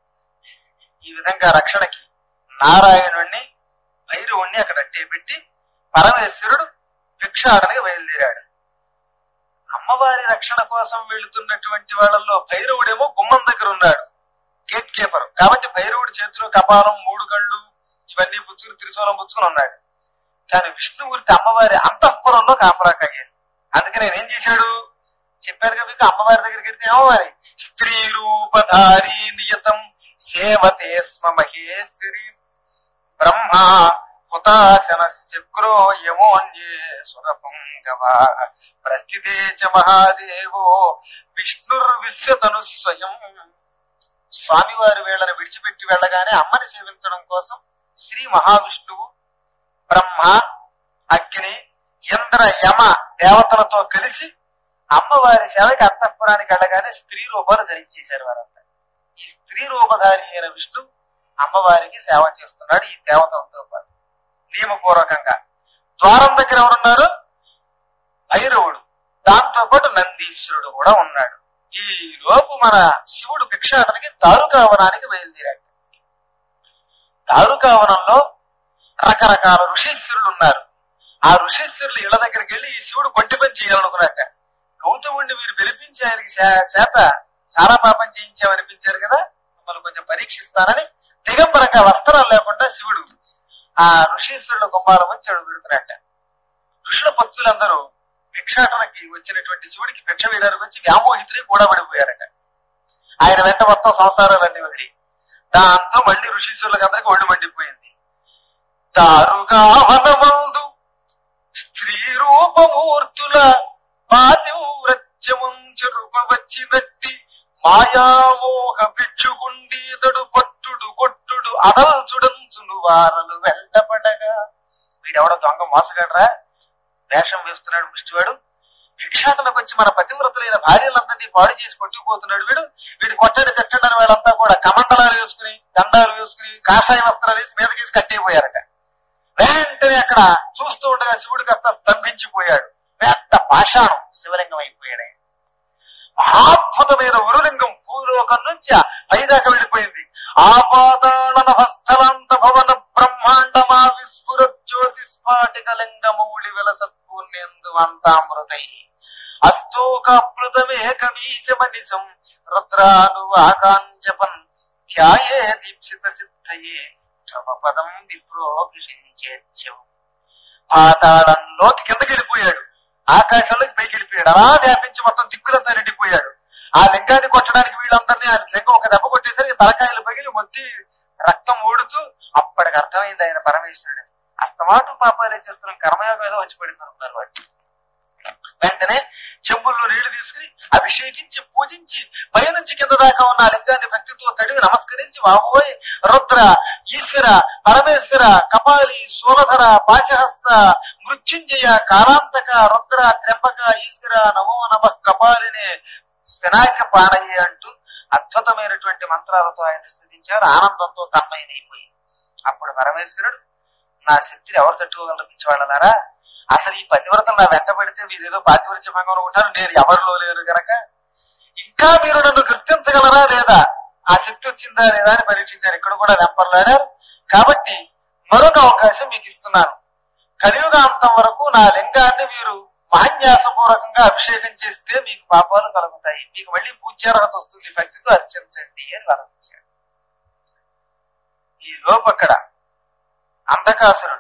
ఈ విధంగా రక్షణకి నారాయణుణ్ణి భైరవుణ్ణి అక్కడ అట్టే పెట్టి పరమేశ్వరుడు భిక్షాటనకి బయలుదేరాడు అమ్మవారి రక్షణ కోసం వెళుతున్నటువంటి వాళ్ళల్లో భైరవుడేమో గుమ్మం దగ్గర ఉన్నాడు గేట్ కీపర్ కాబట్టి భైరవుడి చేతిలో కపాలం మూడు కళ్ళు ఇవన్నీ పుచ్చుకుని త్రిశూలం పుచ్చుకుని ఉన్నాడు కానీ విష్ణుమూర్తి అమ్మవారి అంతఃపురంలో కాపరాకయ్యాడు అందుకని ఆయన ఏం చేశాడు చెప్పారు కదా మీకు అమ్మవారి దగ్గరికి వెళ్తే అమ్మవారి స్త్రీ రూపధారీ నియతం సేవతే స్మ మహేశ్వరి బ్రహ్మ హుతాశన శక్రో యమోన్యే సురపుంగవ ప్రస్థితే చ మహాదేవో విష్ణుర్విశ్యతను స్వయం స్వామివారి వేళను విడిచిపెట్టి వెళ్ళగానే అమ్మని సేవించడం కోసం శ్రీ మహావిష్ణువు బ్రహ్మ అగ్ని ఇంద్ర యమ దేవతలతో కలిసి అమ్మవారి సేవకి అంతఃపురానికి వెళ్ళగానే స్త్రీ రూపాలు ధరించేశారు వారంతా ఈ స్త్రీ రూపధారి అయిన విష్ణు అమ్మవారికి సేవ చేస్తున్నాడు ఈ దేవతలతో పాటు నియమపూర్వకంగా ద్వారం దగ్గర ఎవరున్నారు భైరవుడు దాంతో పాటు నందీశ్వరుడు కూడా ఉన్నాడు ఈ లోపు మన శివుడు భిక్షాటనకి దారుకావనానికి బయలుదేరాడు దారుకావనంలో రకరకాల ఋషీశ్వరులు ఉన్నారు ఆ ఋషీశ్వరులు ఇళ్ల దగ్గరికి వెళ్ళి ఈ శివుడు కొట్టి పని చేయాలనుకున్నట్ట గౌతముడిని మీరు పిలిపించి ఆయనకి చే- చేత చాలా పాపం చేయించామనిపించారు కదా మిమ్మల్ని కొంచెం పరీక్షిస్తానని దిగంబరంగా వస్త్రాలు లేకుండా శివుడు ఆ ఋషీశ్వరుల కుమారం వచ్చి అడుగు పెడుతున్నట్ట ఋషుల భక్తులందరూ భిక్షాటనకి వచ్చినటువంటి శివుడికి భిక్ష వేయడానికి వచ్చి వ్యామోహితులై కూడా పడిపోయారట ఆయన వెంట మొత్తం సంసారాలన్నీ వదిలి దాంతో మళ్ళీ ఋషీశ్వరులకు అందరికి ఒళ్ళు మండిపోయింది దారుగా వనమందు స్త్రీ రూపమూర్తుల పాతివ్రత్యముంచరుప వచ్చినట్టి మాయామోహ భిక్షుగుండీతడు పట్టుడు కొట్టుడు అదల్చుడంచును వారలు వెంటపడగా వీడెవడో దొంగ మోసగడరా వేషం వేస్తున్నాడు ముష్టివాడు భిక్షాటనకు వచ్చి మన పతివ్రతులైన భార్యలందరినీ పాడు చేసి కొట్టుకుపోతున్నాడు వీడు వీడు కొట్టడి తిట్టడని వాళ్ళంతా కూడా కమండలాలు వేసుకుని దండాలు వేసుకుని కాషాయ వస్త్రాలు వేసి మీద తీసి కట్టేపోయారట వెంటనే అక్కడ చూస్తూ ఉండగా శివుడు కాస్త స్తంభించిపోయాడు పెద్ద పాషాణం శివలింగం అయిపోయాడు ఆయన. మహాద్భుతమైన ఉరులింగం భూలోకం నుంచి ఆ పైదాకా వెళ్ళిపోయింది ఆపాతాళన హస్తలంత భవన బ్రహ్మాండమా విస్ఫుర జ్యోతి స్ఫాటిక లింగమౌళి విలసత్పూర్ణేందు అంతామృతై అస్తోకాప్లుతమేకమీశమనిశం రుద్రానువాకాంజపన్ ధ్యాయే దీప్సిత సిద్ధయే పదం విప్రోభిషించేత్యం పాతాళంలోకి కిందకి వెళ్ళిపోయాడు ఆకాశంలోకి పైకి వెళ్ళిపోయాడు అలా వ్యాపించి మొత్తం దిక్కులంతా నిండిపోయాడు ఆ లింగాన్ని కొట్టడానికి వీళ్ళందరినీ ఆ లింగం ఒక దెబ్బ కొట్టేసరికి తలకాయలు పగిలి మొత్తి రక్తం ఊడుతూ అప్పటికి అర్థమైంది ఆయన పరమేశ్వరుడు అస్తమాటు పాపాలే చేస్తున్నాం కర్మయోగం ఏదో వచ్చి పడింది అనుకున్నారు వాడు వెంటనే చెంబుల్లో నీళ్లు తీసుకుని అభిషేకించి పూజించి పైనుంచి కింద దాకా ఉన్న ఆ లింగాన్ని భక్తితో తడివి నమస్కరించి వామోయ్ రుద్ర ఈశ్వర పరమేశ్వర కపాలి సూరధర పాశహస్త మృత్యుంజయ కాలాంతక రుద్ర త్ర్యంబక ఈశ్వర నమో నమ కపాలిని వినాయక పాడయ్య అంటూ అద్భుతమైనటువంటి మంత్రాలతో ఆయన స్థుతించారు ఆనందంతో తన్మయనైపోయి అప్పుడు పరమేశ్వరుడు నా శక్తిని ఎవరు తట్టుకోగలరు పిచ్చివాళ్ళలారా అసలు ఈ పతివ్రతం నా వెంట పెడితే మీరు ఏదో పాతివ్రత్య భంగం ఉంటారు నేను ఎవరిలో లేరు గనక ఇంకా మీరు నన్ను గుర్తించగలరా లేదా ఆ శక్తి వచ్చిందా లేదా అని పరీక్షించారు ఇక్కడ కూడా వెంపర్లాడారు కాబట్టి మరొక అవకాశం మీకు ఇస్తున్నాను కలియుగాంతం వరకు నా లింగాన్ని మీరు మహాన్యాసపూర్వకంగా అభిషేకం చేస్తే మీకు పాపాలు కలుగుతాయి మీకు మళ్ళీ పూజ్యార్హత వస్తుంది భక్తితో అర్చించండి అని వరమించాడు ఈ లోపు అక్కడ అంధకాసురుడు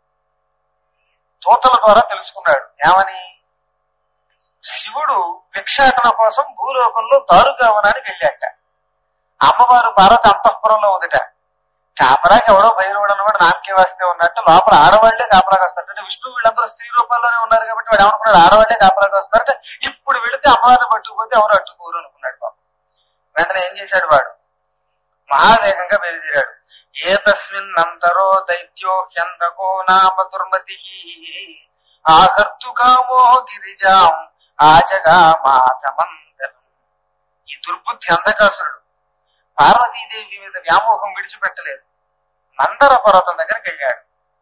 తోతల ద్వారా తెలుసుకున్నాడు ఏమని శివుడు భిక్షాటన కోసం భూలోకంలో దారుగావనానికి వెళ్ళాట అమ్మవారు పార్వతి అంతఃపురంలో ఉందిట కాపరాకి ఎవడో భైరవుడు అన్నవాడు నామకే వస్తే ఉన్నట్టు లోపల ఆడవాళ్లే కాపరాకి వస్తారు అంటే విష్ణు వీళ్ళందరూ స్త్రీ రూపాల్లోనే ఉన్నారు కాబట్టి వాడు ఏమనుకున్నాడు ఆడవాళ్లే కాపరాకి వస్తారంటే ఇప్పుడు వెళితే అమ్మవారిని పట్టుకుపోతే ఎవరు అట్టుకోరు అనుకున్నాడు పాపం వెంటనే ఏం చేశాడు వాడు మహావేగంగా బయలుదేరాడు ఏతస్మిన్నంతరో దైత్యో హ్యంతకో నామ దుర్మతి ఆకర్తుకామో గిరిజాం ఆజగామాతమందరం ఈ దుర్బుద్ధి అంధకాసురుడు పార్వతీదేవి మీద వ్యామోహం విడిచిపెట్టలేదు మందర పర్వతం దగ్గరికి వెళ్ళాడు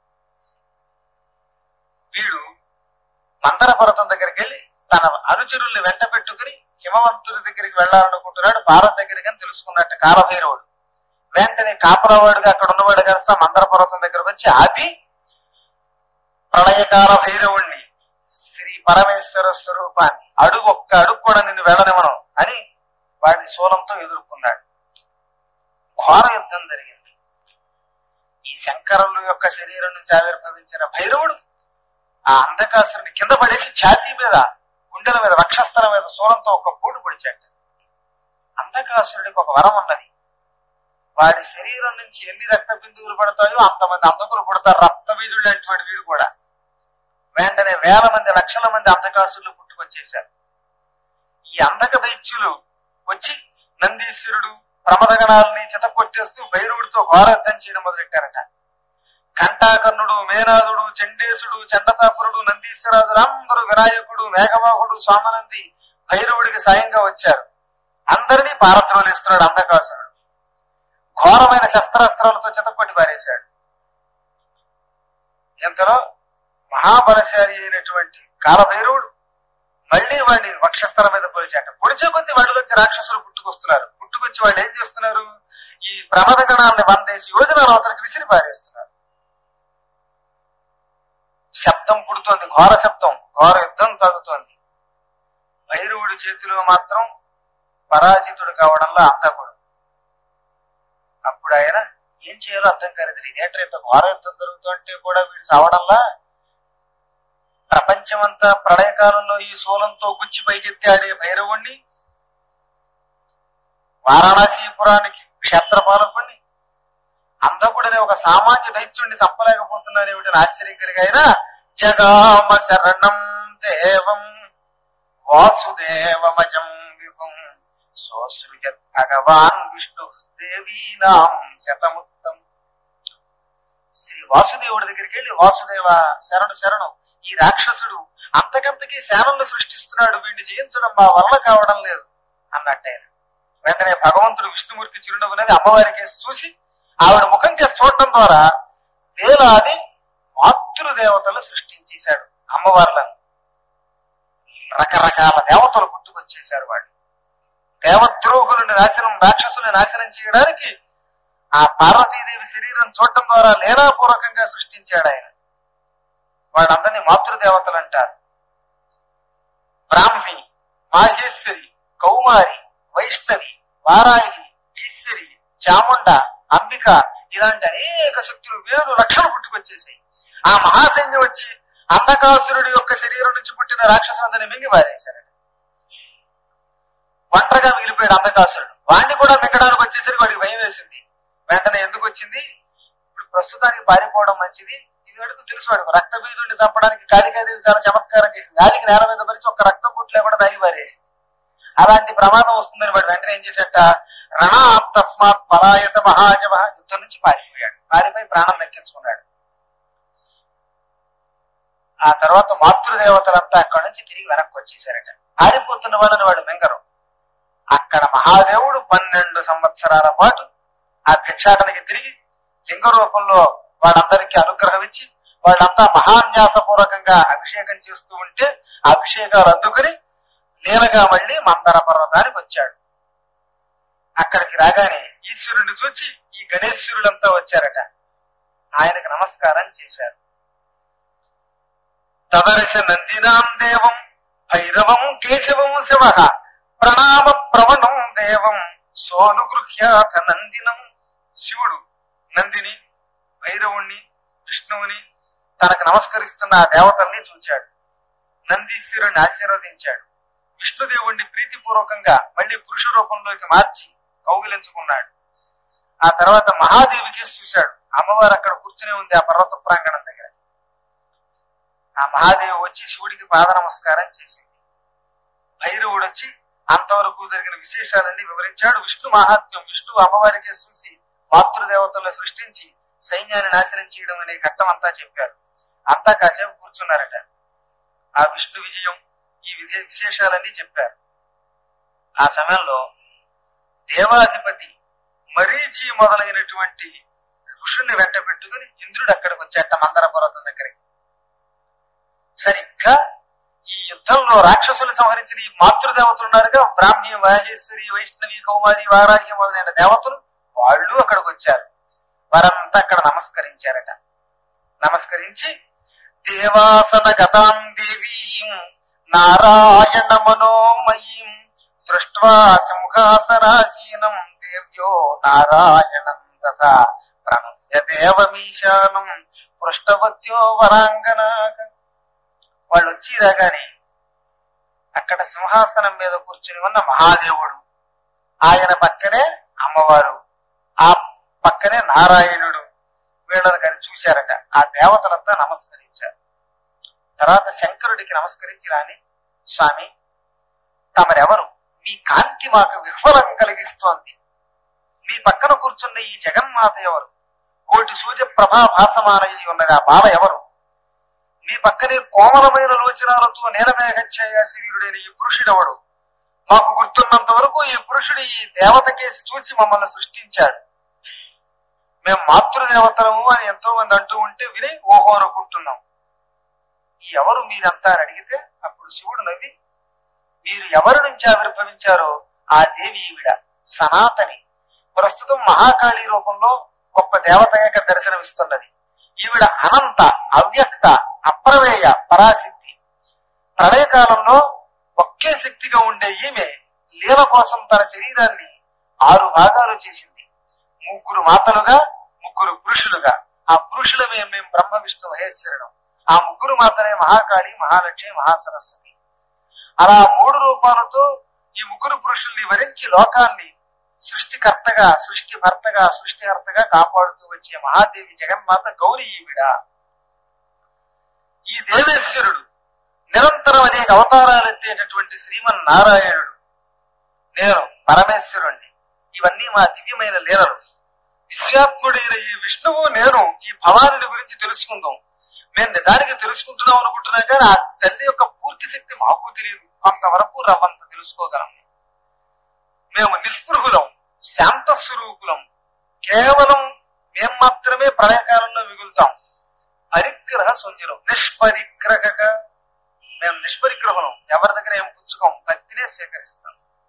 వీడు మందర పర్వతం దగ్గరికి వెళ్ళి తన అనుచరుల్ని వెంట పెట్టుకుని హిమవంతుడి దగ్గరికి వెళ్ళాలనుకుంటున్నాడు పార్వతి దగ్గరికి అని తెలుసుకున్నట్టు కాలభైరవుడు వెంటనే కాపలవాడుగా అక్కడ ఉన్నవాడు కాస్త మందర పర్వతం దగ్గరకు వచ్చి ఆపి ప్రళయకాల భైరవుణ్ణి శ్రీ పరమేశ్వర స్వరూపాన్ని అడుగు ఒక్క అడుగు కూడా నిన్ను వెళ్ళనివ్వను అని వాడి శూలంతో ఎదుర్కొన్నాడు ఘోర యుద్ధం జరిగింది ఈ శంకరుల యొక్క శరీరం నుంచి ఆవిర్భవించిన భైరవుడు ఆ అంధకాసురుని కింద పడేసి ఛాతీ మీద గుండెల మీద వక్షస్థలం మీద శూలంతో ఒక పోటు పొడిచాడు అంధకాసురుడికి ఒక వరం ఉన్నది వాడి శరీరం నుంచి ఎన్ని రక్త బిందువులు పడతాయో అంతమంది అంధకులు పుడతారు రక్త బీజుడు లాంటి వాడు వీడు కూడా వెంటనే వేల మంది లక్షల మంది అంధకాసులు పుట్టుకొచ్చేశారు ఈ అంధక దైత్యులు వచ్చి నందీశ్వరుడు ప్రమదగణాలని చిత కొట్టేస్తూ భైరవుడితో ఘోరయుద్ధం చేయడం మొదలెట్టారట కంటాకర్ణుడు మేనాదుడు చండేశుడు చండతాపురుడు నందీశ్వరాదులు అందరూ వినాయకుడు మేఘవాహుడు సోమనంది భైరవుడికి సాయంగా వచ్చారు అందరినీ పారద్రోలిస్తున్నాడు అంధకాసురుడు ఘోరమైన శస్త్రాస్త్రాలతో చితకొట్టి పారేశాడు ఇంతలో మహాబలశాలి అయినటువంటి కాలభైరవుడు మళ్ళీ వాడిని వక్షస్థలం మీద పొలిచాట పొడిచే కొద్ది వాడిలోంచి రాక్షసులు పుట్టుకొస్తున్నారు పుట్టుకొచ్చి వాళ్ళు ఏం చేస్తున్నారు ఈ ప్రమద గణాలని వందేసి యోజనాల అవతలకి విసిరి పారేస్తున్నారు శబ్దం పుడుతోంది ఘోర శబ్దం ఘోర యుద్ధం సాగుతోంది భైరవుడి చేతిలో మాత్రం పరాజితుడు కావడంలో అంతకుడు అప్పుడు ఆయన ఏం చేయాలో అర్థం కాలేదు ఇదేంటే ఇంత ఘోర యుద్ధం జరుగుతుంటే కూడా వీడు చావడంలా ప్రపంచమంతా ప్రళయకాలంలో ఈ శూలంతో గుచ్చి పైకెత్తాడే భైరవుణ్ణి వారాణసీపురానికి క్షేత్రపాలకుణ్ణి అంధకుడనే ఒక సామాన్య దైత్యుణ్ణి చంపలేకపోతున్నారేమిటని ఆశ్చర్యం కలిగాయన జగామ శరణం దేవం వాసుదేవమజం విభం సోసృజ భగవాన్ విష్ణు దేవీనాం శతముత్తం శ్రీ వాసుదేవుడి దగ్గరికి వెళ్ళి వాసుదేవ శరణు శరణు ఈ రాక్షసుడు అంతకంతకీ శానలను సృష్టిస్తున్నాడు వీడిని జయించడం మా వల్ల కావడం లేదు అన్నట్టే వెంటనే భగవంతుడు విష్ణుమూర్తి చిరునవ్వు అనేది అమ్మవారికి చూసి ఆవిడ ముఖం కేసి చూడటం ద్వారా వేలాది మాతృదేవతలు సృష్టించేశాడు అమ్మవార్లను రకరకాల దేవతలు పుట్టుకొచ్చేశారు వాళ్ళు దేవద్రోహులను నాశనం రాక్షసుని నాశనం చేయడానికి ఆ పార్వతీదేవి శరీరం చూడటం ద్వారా లీలాపూర్వకంగా సృష్టించాడు ఆయన వాళ్ళందరినీ మాతృదేవతలు అంటారు బ్రాహ్మి మాహేశ్వరి కౌమారి వైష్ణవి వారాహి ఈశ్వరి చాముండ అంబిక ఇలాంటి అనేక శక్తులు వేరు లక్షలు పుట్టుకొచ్చేసాయి ఆ మహాసైన్యం వచ్చి అంధకాసురుడి యొక్క శరీరం నుంచి పుట్టిన రాక్షసులందరినీ మింగి పారేశారు ఒంటరిగా మిగిలిపోయాడు అంధకాసురుడు వాడిని కూడా మింగడానికి వచ్చేసరికి వాడికి భయం వేసింది వెంటనే ఎందుకు వచ్చింది ఇప్పుడు ప్రస్తుతానికి పారిపోవడం మంచిది ఇది వరకు తెలుసు వాడికి రక్త బీజుడిని చంపడానికి కాళికాదేవి చాలా చమత్కారం చేసింది గాలికి నేల మీద పరిచి ఒక్క రక్తం పుట్టు లేకుండా దాగి పారేసింది అలాంటి ప్రమాదం వస్తుందని వాడు వెంటనే ఏం చేశాట రణా తస్మాత్ పలాయత మహాజవ యుద్ధం నుంచి పారిపోయాడు పారిపోయి ప్రాణం దక్కించుకున్నాడు ఆ తర్వాత మాతృదేవతలంతా అక్కడి నుంచి తిరిగి వెనక్కి వచ్చేసారట పారిపోతున్న వాళ్ళని వాడు మింగరు అక్కడ మహాదేవుడు పన్నెండు సంవత్సరాల పాటు ఆ భిక్షాటనకి తిరిగి లింగ రూపంలో వాళ్ళందరికీ అనుగ్రహం ఇచ్చి వాళ్ళంతా మహాన్యాసపూర్వకంగా అభిషేకం చేస్తూ ఉంటే ఆ అభిషేకాలు అందుకుని లీలగా మళ్ళీ మందర పర్వతానికి వచ్చాడు అక్కడికి రాగానే ఈశ్వరుని చూచి ఈ గణేశ్వరులంతా వచ్చారట ఆయనకు నమస్కారం చేశారు తదర్శ నందినాం దేవం భైరవం కేశవం శివ ప్రణామ ప్రవణం దేవం సోనుగృహ్యాథ నందినం శివుడు నందిని భైరవుణ్ణి విష్ణువుని తనకు నమస్కరిస్తున్న ఆ దేవతల్ని చూచాడు నందీశ్వరుని ఆశీర్వదించాడు విష్ణుదేవుణ్ణి ప్రీతిపూర్వకంగా మళ్ళీ పురుష రూపంలోకి మార్చి కౌగిలించుకున్నాడు ఆ తర్వాత మహాదేవికి చూశాడు అమ్మవారు అక్కడ కూర్చునే ఉంది ఆ పర్వత ప్రాంగణం దగ్గర ఆ మహాదేవి వచ్చి శివుడికి పాద నమస్కారం చేసింది భైరవుడు వచ్చి అంతవరకు జరిగిన విశేషాలన్నీ వివరించాడు విష్ణు మహాత్మ్యం విష్ణు అమ్మవారికి చూసి మాతృదేవతలను సృష్టించి సైన్యాన్ని నాశనం చేయడం అనే ఘట్టం అంతా చెప్పారు అంతా కాసేపు కూర్చున్నారట ఆ విష్ణు విజయం ఈ విజయ విశేషాలన్నీ చెప్పారు ఆ సమయంలో దేవాధిపతి మరీచి మొదలైనటువంటి ఋషుల్ని వెంట పెట్టుకుని ఇంద్రుడు అక్కడికి వచ్చేట మందర పర్వతం దగ్గరికి సరిగ్గా ఈ యుద్ధంలో రాక్షసులు సంహరించిన ఈ మాతృదేవతలు ఉన్నారుగా బ్రాహ్మీ మహేశ్వరి వైష్ణవి కౌమారి వారాహి మొదలైన దేవతలు వాళ్ళు అక్కడికి వచ్చారు వారంతా అక్కడ నమస్కరించారట నమస్కరించి దేవాసన గతాం దేవీం నారాయణ మనోమయీం దృష్ట్వా సింహాసనాసీనం దేవ్యో నారాయణం తథా ప్రణమ్య దేవమీశానం పృష్టవత్యో వరాంగనాగ వాళ్ళు వచ్చి రాగానే అక్కడ సింహాసనం మీద కూర్చుని ఉన్న మహాదేవుడు ఆయన పక్కనే అమ్మవారు ఆ పక్కనే నారాయణుడు వీళ్ళని కానీ చూశారట ఆ దేవతలంతా నమస్కరించారు తర్వాత శంకరుడికి నమస్కరించి రాని స్వామి తమరెవరు మీ కాంతి మాకు విహ్వలం కలిగిస్తోంది మీ పక్కన కూర్చున్న ఈ జగన్మాత ఎవరు కోటి సూర్య ప్రభా భాసమానయ్యి ఉన్నది ఆ బాల ఎవరు మీ పక్కనే కోమలమైన లోచనాలతో నీలమేఘఛాయాశీరుడైన ఈ పురుషుడెవడు మాకు గుర్తున్నంత వరకు ఈ పురుషుడు ఈ దేవత కేసి చూసి మమ్మల్ని సృష్టించాడు మేము మాతృదేవతలము అని ఎంతో మంది అంటూ ఉంటే విని ఓహో అనుకుంటున్నాం ఈ ఎవరు మీరంతా అని అడిగితే అప్పుడు శివుడు నవ్వి మీరు ఎవరి నుంచి ఆవిర్భవించారో ఆ దేవి ఈవిడ సనాతని ప్రస్తుతం మహాకాళి రూపంలో గొప్ప దేవతగా ఇక్కడ దర్శనమిస్తున్నది ఈవిడ అనంత అవ్యక్త అప్రమేయ పరాశక్తి ప్రళయకాలంలో ఒకే శక్తిగా ఉండే ఈమె లీల కోసం తన శరీరాన్ని ఆరు భాగాలు చేసింది ముగ్గురు మాతలుగా ముగ్గురు పురుషులుగా ఆ పురుషులమే మేము బ్రహ్మ విష్ణు మహేశ్వరుడు ఆ ముగ్గురు మాత్రమే మహాకాళి మహాలక్ష్మి మహాసరస్వతి అలా మూడు రూపాలతో ఈ ముగ్గురు పురుషుల్ని వరించి లోకాన్ని సృష్టికర్తగా సృష్టి భర్తగా సృష్టికర్తగా కాపాడుతూ వచ్చే మహాదేవి జగన్మాత గౌరీ ఈవిడ ఈ దేవేశ్వరుడు నిరంతరం అనేక అవతారాలు ఎత్తేటటువంటి శ్రీమన్ నారాయణుడు నేను పరమేశ్వరుణ్ణి ఇవన్నీ మా దివ్యమైన లీలలు విశ్వాత్ముడైన ఈ విష్ణువు నేను ఈ భవాని గురించి తెలుసుకుందాం మేము నిజానికి తెలుసుకుంటున్నాం అనుకుంటున్నాం కానీ ఆ తల్లి యొక్క పూర్తి శక్తి మాకు తెలియదు కొంతవరకు రవ్వంత తెలుసుకోగలం మేము నిస్పృహులం శాంత స్వరూపులం కేవలం మేం మాత్రమే ప్రళయకాలంలో మిగులుతాం పరిగ్రహ శూన్యులం నిష్పరిగ్రహక మేము నిష్పరిగ్రహం ఎవరి దగ్గర ఏం పుచ్చుకోం భక్తినే స్వీకరిస్తాం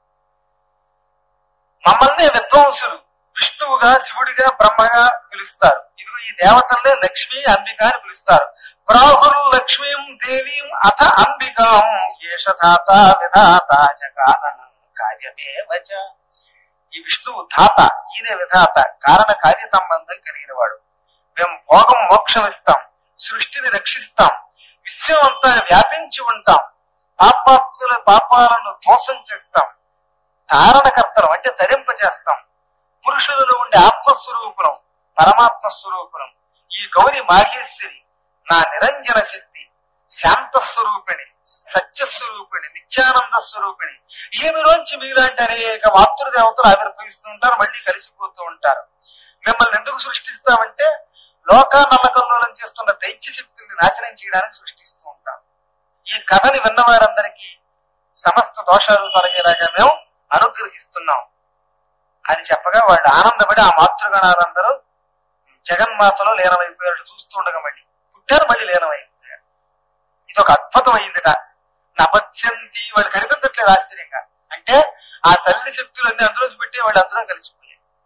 మమ్మల్ని విద్వాంసులు విష్ణువుగా శివుడిగా బ్రహ్మగా పిలుస్తారు ఇదిగో ఈ దేవతలే లక్ష్మి అంబిక అని పిలుస్తారు ప్రాహుర్ లక్ష్మీం దేవీం అథ అంబికాం ఏషధాత విధాత జగానం కార్యమేవచ ఈ విష్ణువు ధాత ఈయన విధాత కారణ కార్య సంబంధం కలిగిన వాడు మేము భోగం మోక్షం ఇస్తాం సృష్టిని రక్షిస్తాం విశ్వం అంతా వ్యాపించి ఉంటాం పాపాత్ముల పాపాలను ధ్వంసం చేస్తాం కారణకర్తలం అంటే తరింపజేస్తాం పురుషులలో ఉండే ఆత్మస్వరూపులం పరమాత్మ స్వరూపులం ఈ గౌరి మాహేశ్వరి నా నిరంజన శక్తి శాంత స్వరూపిణి సత్యస్వరూపిణి నిత్యానంద స్వరూపిణి ఈమెలోంచి మీలాంటి అనేక మాతృదేవతలు ఆవిర్భవిస్తూ ఉంటారు మళ్ళీ కలిసిపోతూ ఉంటారు మిమ్మల్ని ఎందుకు సృష్టిస్తామంటే లోకా నమ్మకంలోనం చేస్తున్న దైత్య శక్తుల్ని నాశనం చేయడానికి సృష్టిస్తూ ఉంటాం ఈ కథని విన్న వారందరికీ సమస్త దోషాలు తొలగేలాగా మేము అనుగ్రహిస్తున్నాం అని చెప్పగా వాళ్ళు ఆనందపడి ఆ మాతృగణాలందరూ జగన్మాతలో లీనమైపోయారు చూస్తూ ఉండగా మళ్ళీ పుట్టారు మళ్ళీ లీనమైపోయారు ఇది ఒక అద్భుతమైందిట నపత్యంతి వాళ్ళు కనిపించట్లేదు ఆశ్చర్యంగా అంటే ఆ తల్లి శక్తులన్నీ అందులో పెట్టి వాళ్ళు అందులో కలిసిపోయారు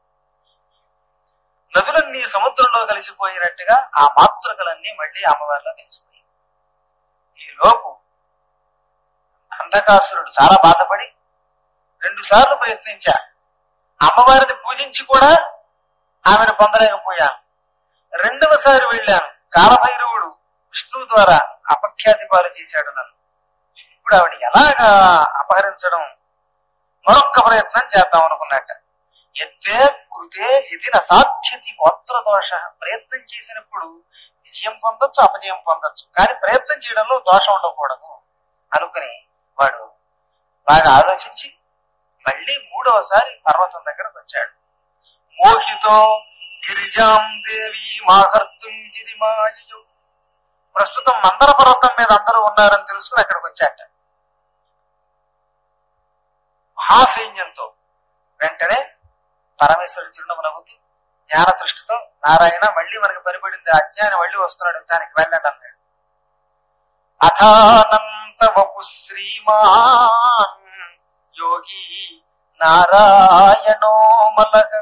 నదులన్నీ సముద్రంలో కలిసిపోయినట్టుగా ఆ మాతృకలన్నీ మళ్ళీ అమ్మవారిలో కలిసిపోయాయి ఈ లోపు అంధకాసురుడు చాలా బాధపడి రెండు సార్లు ప్రయత్నించా అమ్మవారిని పూజించి కూడా ఆమెను పొందలేకపోయాను రెండవసారి వెళ్ళాను కాలభైరవుడు విష్ణువు ద్వారా అపఖ్యాతి పాలు చేశాడు నన్ను ఇప్పుడు ఆవిడ ఎలాగా అపహరించడం మరొక్క ప్రయత్నం చేద్దాం అనుకున్నట్ట ఎత్తే కృతే ఇది నసాధ్యతి గోత్ర దోష ప్రయత్నం చేసినప్పుడు విజయం పొందొచ్చు అపజయం పొందొచ్చు కానీ ప్రయత్నం చేయడంలో దోషం ఉండకూడదు అనుకుని వాడు బాగా ఆలోచించి మళ్ళీ మూడవసారి పర్వతం దగ్గరకు వచ్చాడు మోహితో గిరిజాం దేవి మాహర్తుం గిరిమాయు ప్రస్తుతం మందర పర్వతం మీద అందరూ ఉన్నారని తెలుసుకుని అక్కడికి వచ్చాట మహాసైన్యంతో వెంటనే పరమేశ్వరుడు చిరునవ్వు నవ్వుతూ జ్ఞాన దృష్టితో నారాయణ మళ్ళీ మనకి పనిపడింది అజ్ఞాని మళ్ళీ వస్తున్నాడు దానికి వెళ్ళండి అన్నాడు అథానంత వపు శ్రీమాన్ యోగి నారాయణో మలగ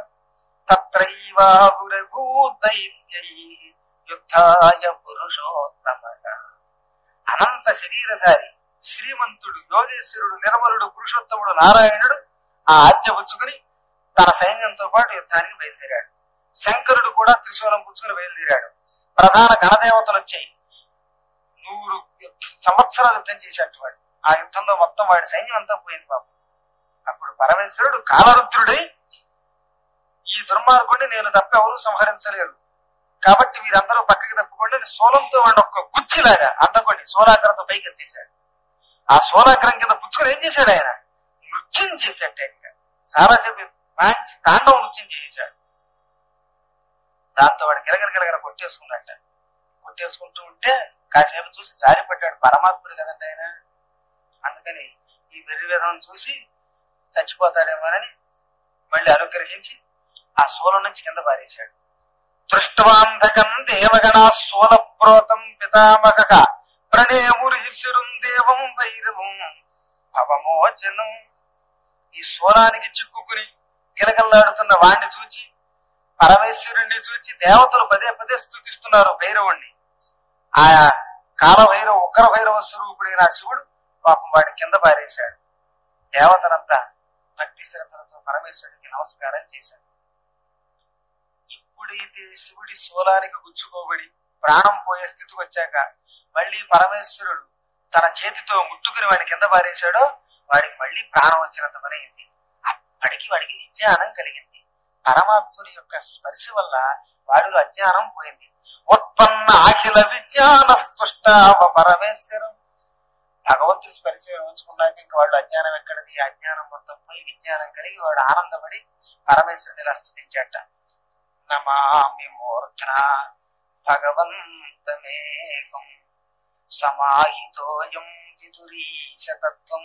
తత్రైవాహురభూతైత్యై యుద్ధాయ పురుషోత్తమగా అనంత శరీరధారి శ్రీమంతుడు యోగేశ్వరుడు నిర్మలుడు పురుషోత్తముడు నారాయణుడు ఆ ఆజ్ఞ పుచ్చుకుని తన సైన్యంతో పాటు యుద్ధానికి బయలుదేరాడు శంకరుడు కూడా త్రిశూలం పుచ్చుకుని బయలుదేరాడు ప్రధాన గణదేవతలు వచ్చాయి నూరు సంవత్సరాలు యుద్ధం చేసేట్టు వాడు ఆ యుద్ధంలో మొత్తం వాడి సైన్యం అంతా పోయింది పాపం అప్పుడు పరమేశ్వరుడు కాలరుద్రుడై ఈ దుర్మార్గుడిని నేను తప్ప ఎవరూ సంహరించలేరు కాబట్టి వీరందరూ పక్కకి తప్పుకోండి అని శూలంతో వాడిని ఒక్క గుచ్చిలాగా అందకోండి శూలాగ్రంతో పైకి ఎత్తేశాడు ఆ శూలాగ్రం కింద పుచ్చుకొని ఏం చేశాడు ఆయన నృత్యం చేశాడు ఇంకా చాలాసేపు మంచి తాండవ నృత్యం చేశాడు దాంతో వాడు గిరగిర గిరగిర కొట్టేసుకున్నట్ట కొట్టేసుకుంటూ ఉంటే కాసేపు చూసి జారిపడ్డాడు పరమాత్ముడు కదండి ఆయన అందుకని ఈ వెర్రి విధం చూసి చచ్చిపోతాడేమోనని మళ్ళీ అనుగ్రహించి ఆ శూలం నుంచి కింద పారేశాడు దృష్టవాంధకం దేవగణా శూలప్రోతం పితామహక ప్రణేమురీశ్వరుం దేవం వైరవం భవమోచనం ఈ శూలానికి చిక్కుకుని గిలగల్లాడుతున్న వాణ్ణి చూచి పరమేశ్వరుణ్ణి చూచి దేవతలు పదే పదే స్థుతిస్తున్నారు భైరవుణ్ణి ఆ కాల భైరవ ఉగ్ర భైరవ స్వరూపుడైన ఆ శివుడు పాపం వాడి కింద పారేశాడు దేవతలంతా భక్తి శ్రద్ధలతో పరమేశ్వరుడికి నమస్కారం చేశారు ఎప్పుడైతే శివుడి శూలానికి గుచ్చుకోబడి ప్రాణం పోయే స్థితికి వచ్చాక మళ్ళీ పరమేశ్వరుడు తన చేతితో ముట్టుకుని వాడి కింద పారేశాడో వాడికి మళ్ళీ ప్రాణం వచ్చినంత పని అయింది అప్పటికి వాడికి విజ్ఞానం కలిగింది పరమాత్ముని యొక్క స్పర్శ వల్ల వాడిలో అజ్ఞానం పోయింది ఉత్పన్న అఖిల విజ్ఞాన స్పృష్టావ పరమేశ్వరం భగవంతుడి స్పర్శ ఉంచుకున్నాక ఇంకా వాళ్ళు అజ్ఞానం ఎక్కడది ఆ అజ్ఞానం మొత్తం పోయి విజ్ఞానం కలిగి వాడు ఆనందపడి పరమేశ్వరుని ఇలా స్తుతించట నమామి మూర్ధన భగవంతమేకం సమాహితోయం విదురీశతత్వం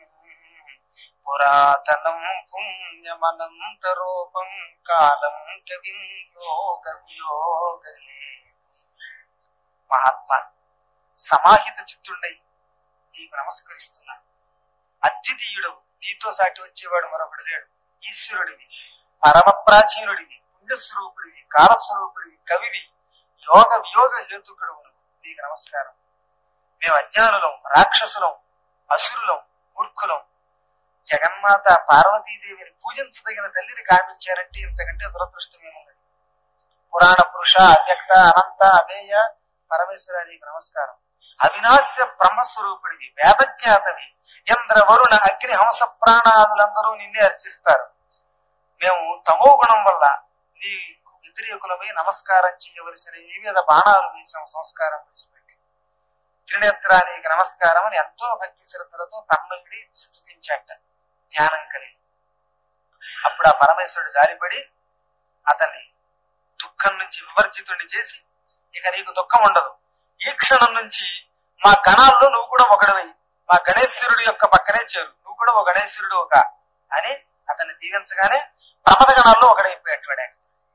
పురాతనం పుణ్యమనంతరూపం కాలం కవిం యోగ వియోగలే మహాత్మా సమాహిత చిత్తుండై నీకు నమస్కరిస్తున్నాను అద్వితీయుడు నీతో సాటి వచ్చేవాడు మరొకడు లేడు ఈశ్వరుడివి పరమ ప్రాచీనుడివి పుణ్యస్వరూపుడివి కాలస్వరూపుడివి కవివి యోగ వియోగ హేతుకుడు నీకు నమస్కారం మేము అజ్ఞానులం రాక్షసులం అసురులం మూర్ఖులం జగన్మాత పార్వతీదేవిని పూజించదగిన తల్లిని కామించారంటే ఇంతకంటే దురదృష్టం ఏముంది పురాణ పురుష అవ్యక్త అనంత అవేయ పరమేశ్వర నీకు నమస్కారం అవినాశ్య బ్రహ్మస్వరూపుడివి వేదజ్ఞాతవి ఇంద్ర వరుణ అగ్ని హంస ప్రాణాదులందరూ నిన్నే అర్చిస్తారు మేము తమో గుణం వల్ల నీ వ్యతిరేకులపై నమస్కారం చేయవలసిన నీ మీద బాణాలు వేసాం సంస్కారం విడిచిపెట్టి త్రినేత్ర నీకు నమస్కారం అని ఎంతో భక్తి శ్రద్ధలతో తన్మయుడి స్థుతించాట జ్ఞానం కలిగి అప్పుడు ఆ పరమేశ్వరుడు జారిపడి అతన్ని దుఃఖం నుంచి వివర్జితుడిని చేసి ఇక నీకు దుఃఖం ఉండదు ఈ క్షణం నుంచి మా గణాల్లో నువ్వు కూడా ఒకడవై మా గణేశ్వరుడు యొక్క పక్కనే చేరు నువ్వు కూడా ఒక గణేశ్వరుడు ఒక అని అతన్ని దీవించగానే ప్రమద గణాల్లో ఒకడైపోయాడు వాడే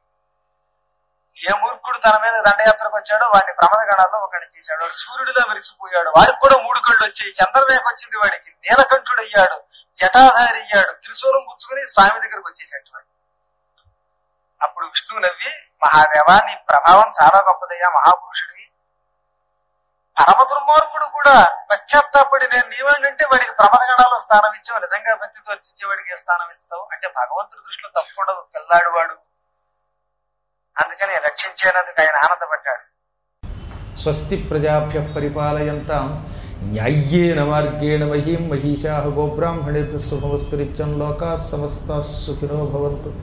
ఏ మూర్ఖుడు తన మీద దండయాత్రకు వచ్చాడో వాడిని ప్రమద గణాల్లో ఒకటి చేశాడు వాడు సూర్యుడిలో మెరిసిపోయాడు వాడికి కూడా మూడు కళ్ళు వచ్చాయి చంద్రరేఖ వచ్చింది వాడికి నీలకంఠుడు అయ్యాడు జటాధారి అయ్యాడు త్రిశూలం పుచ్చుకుని స్వామి దగ్గరకు వచ్చేసాడు వాడు అప్పుడు విష్ణువు నవ్వి మహాదేవా నీ ప్రభావం చాలా గొప్పదయ్యా మహాపురుషుడివి పరమ దుర్మార్గుడు కూడా పశ్చాత్తాపడి నేను నీవాడినంటే వాడికి ప్రమద గణాల్లో స్థానం ఇచ్చావు నిజంగా భక్తితో అర్చించేవాడికి ఏ స్థానం ఇస్తావు అంటే భగవంతుడి దృష్టిలో తప్పకుండా పిల్లాడు వాడు అందుకని రక్షించేందుకు ఆయన ఆనందపడ్డాడు స్వస్తి ప్రజాభ్య పరిపాలయంతాం న్యాయ్యేన మార్గేణ మహీం మహిషా గోబ్రాహ్మణేభ్య శుభమస్తు నిత్యం లోకా సమస్త సుఖినో భవంతు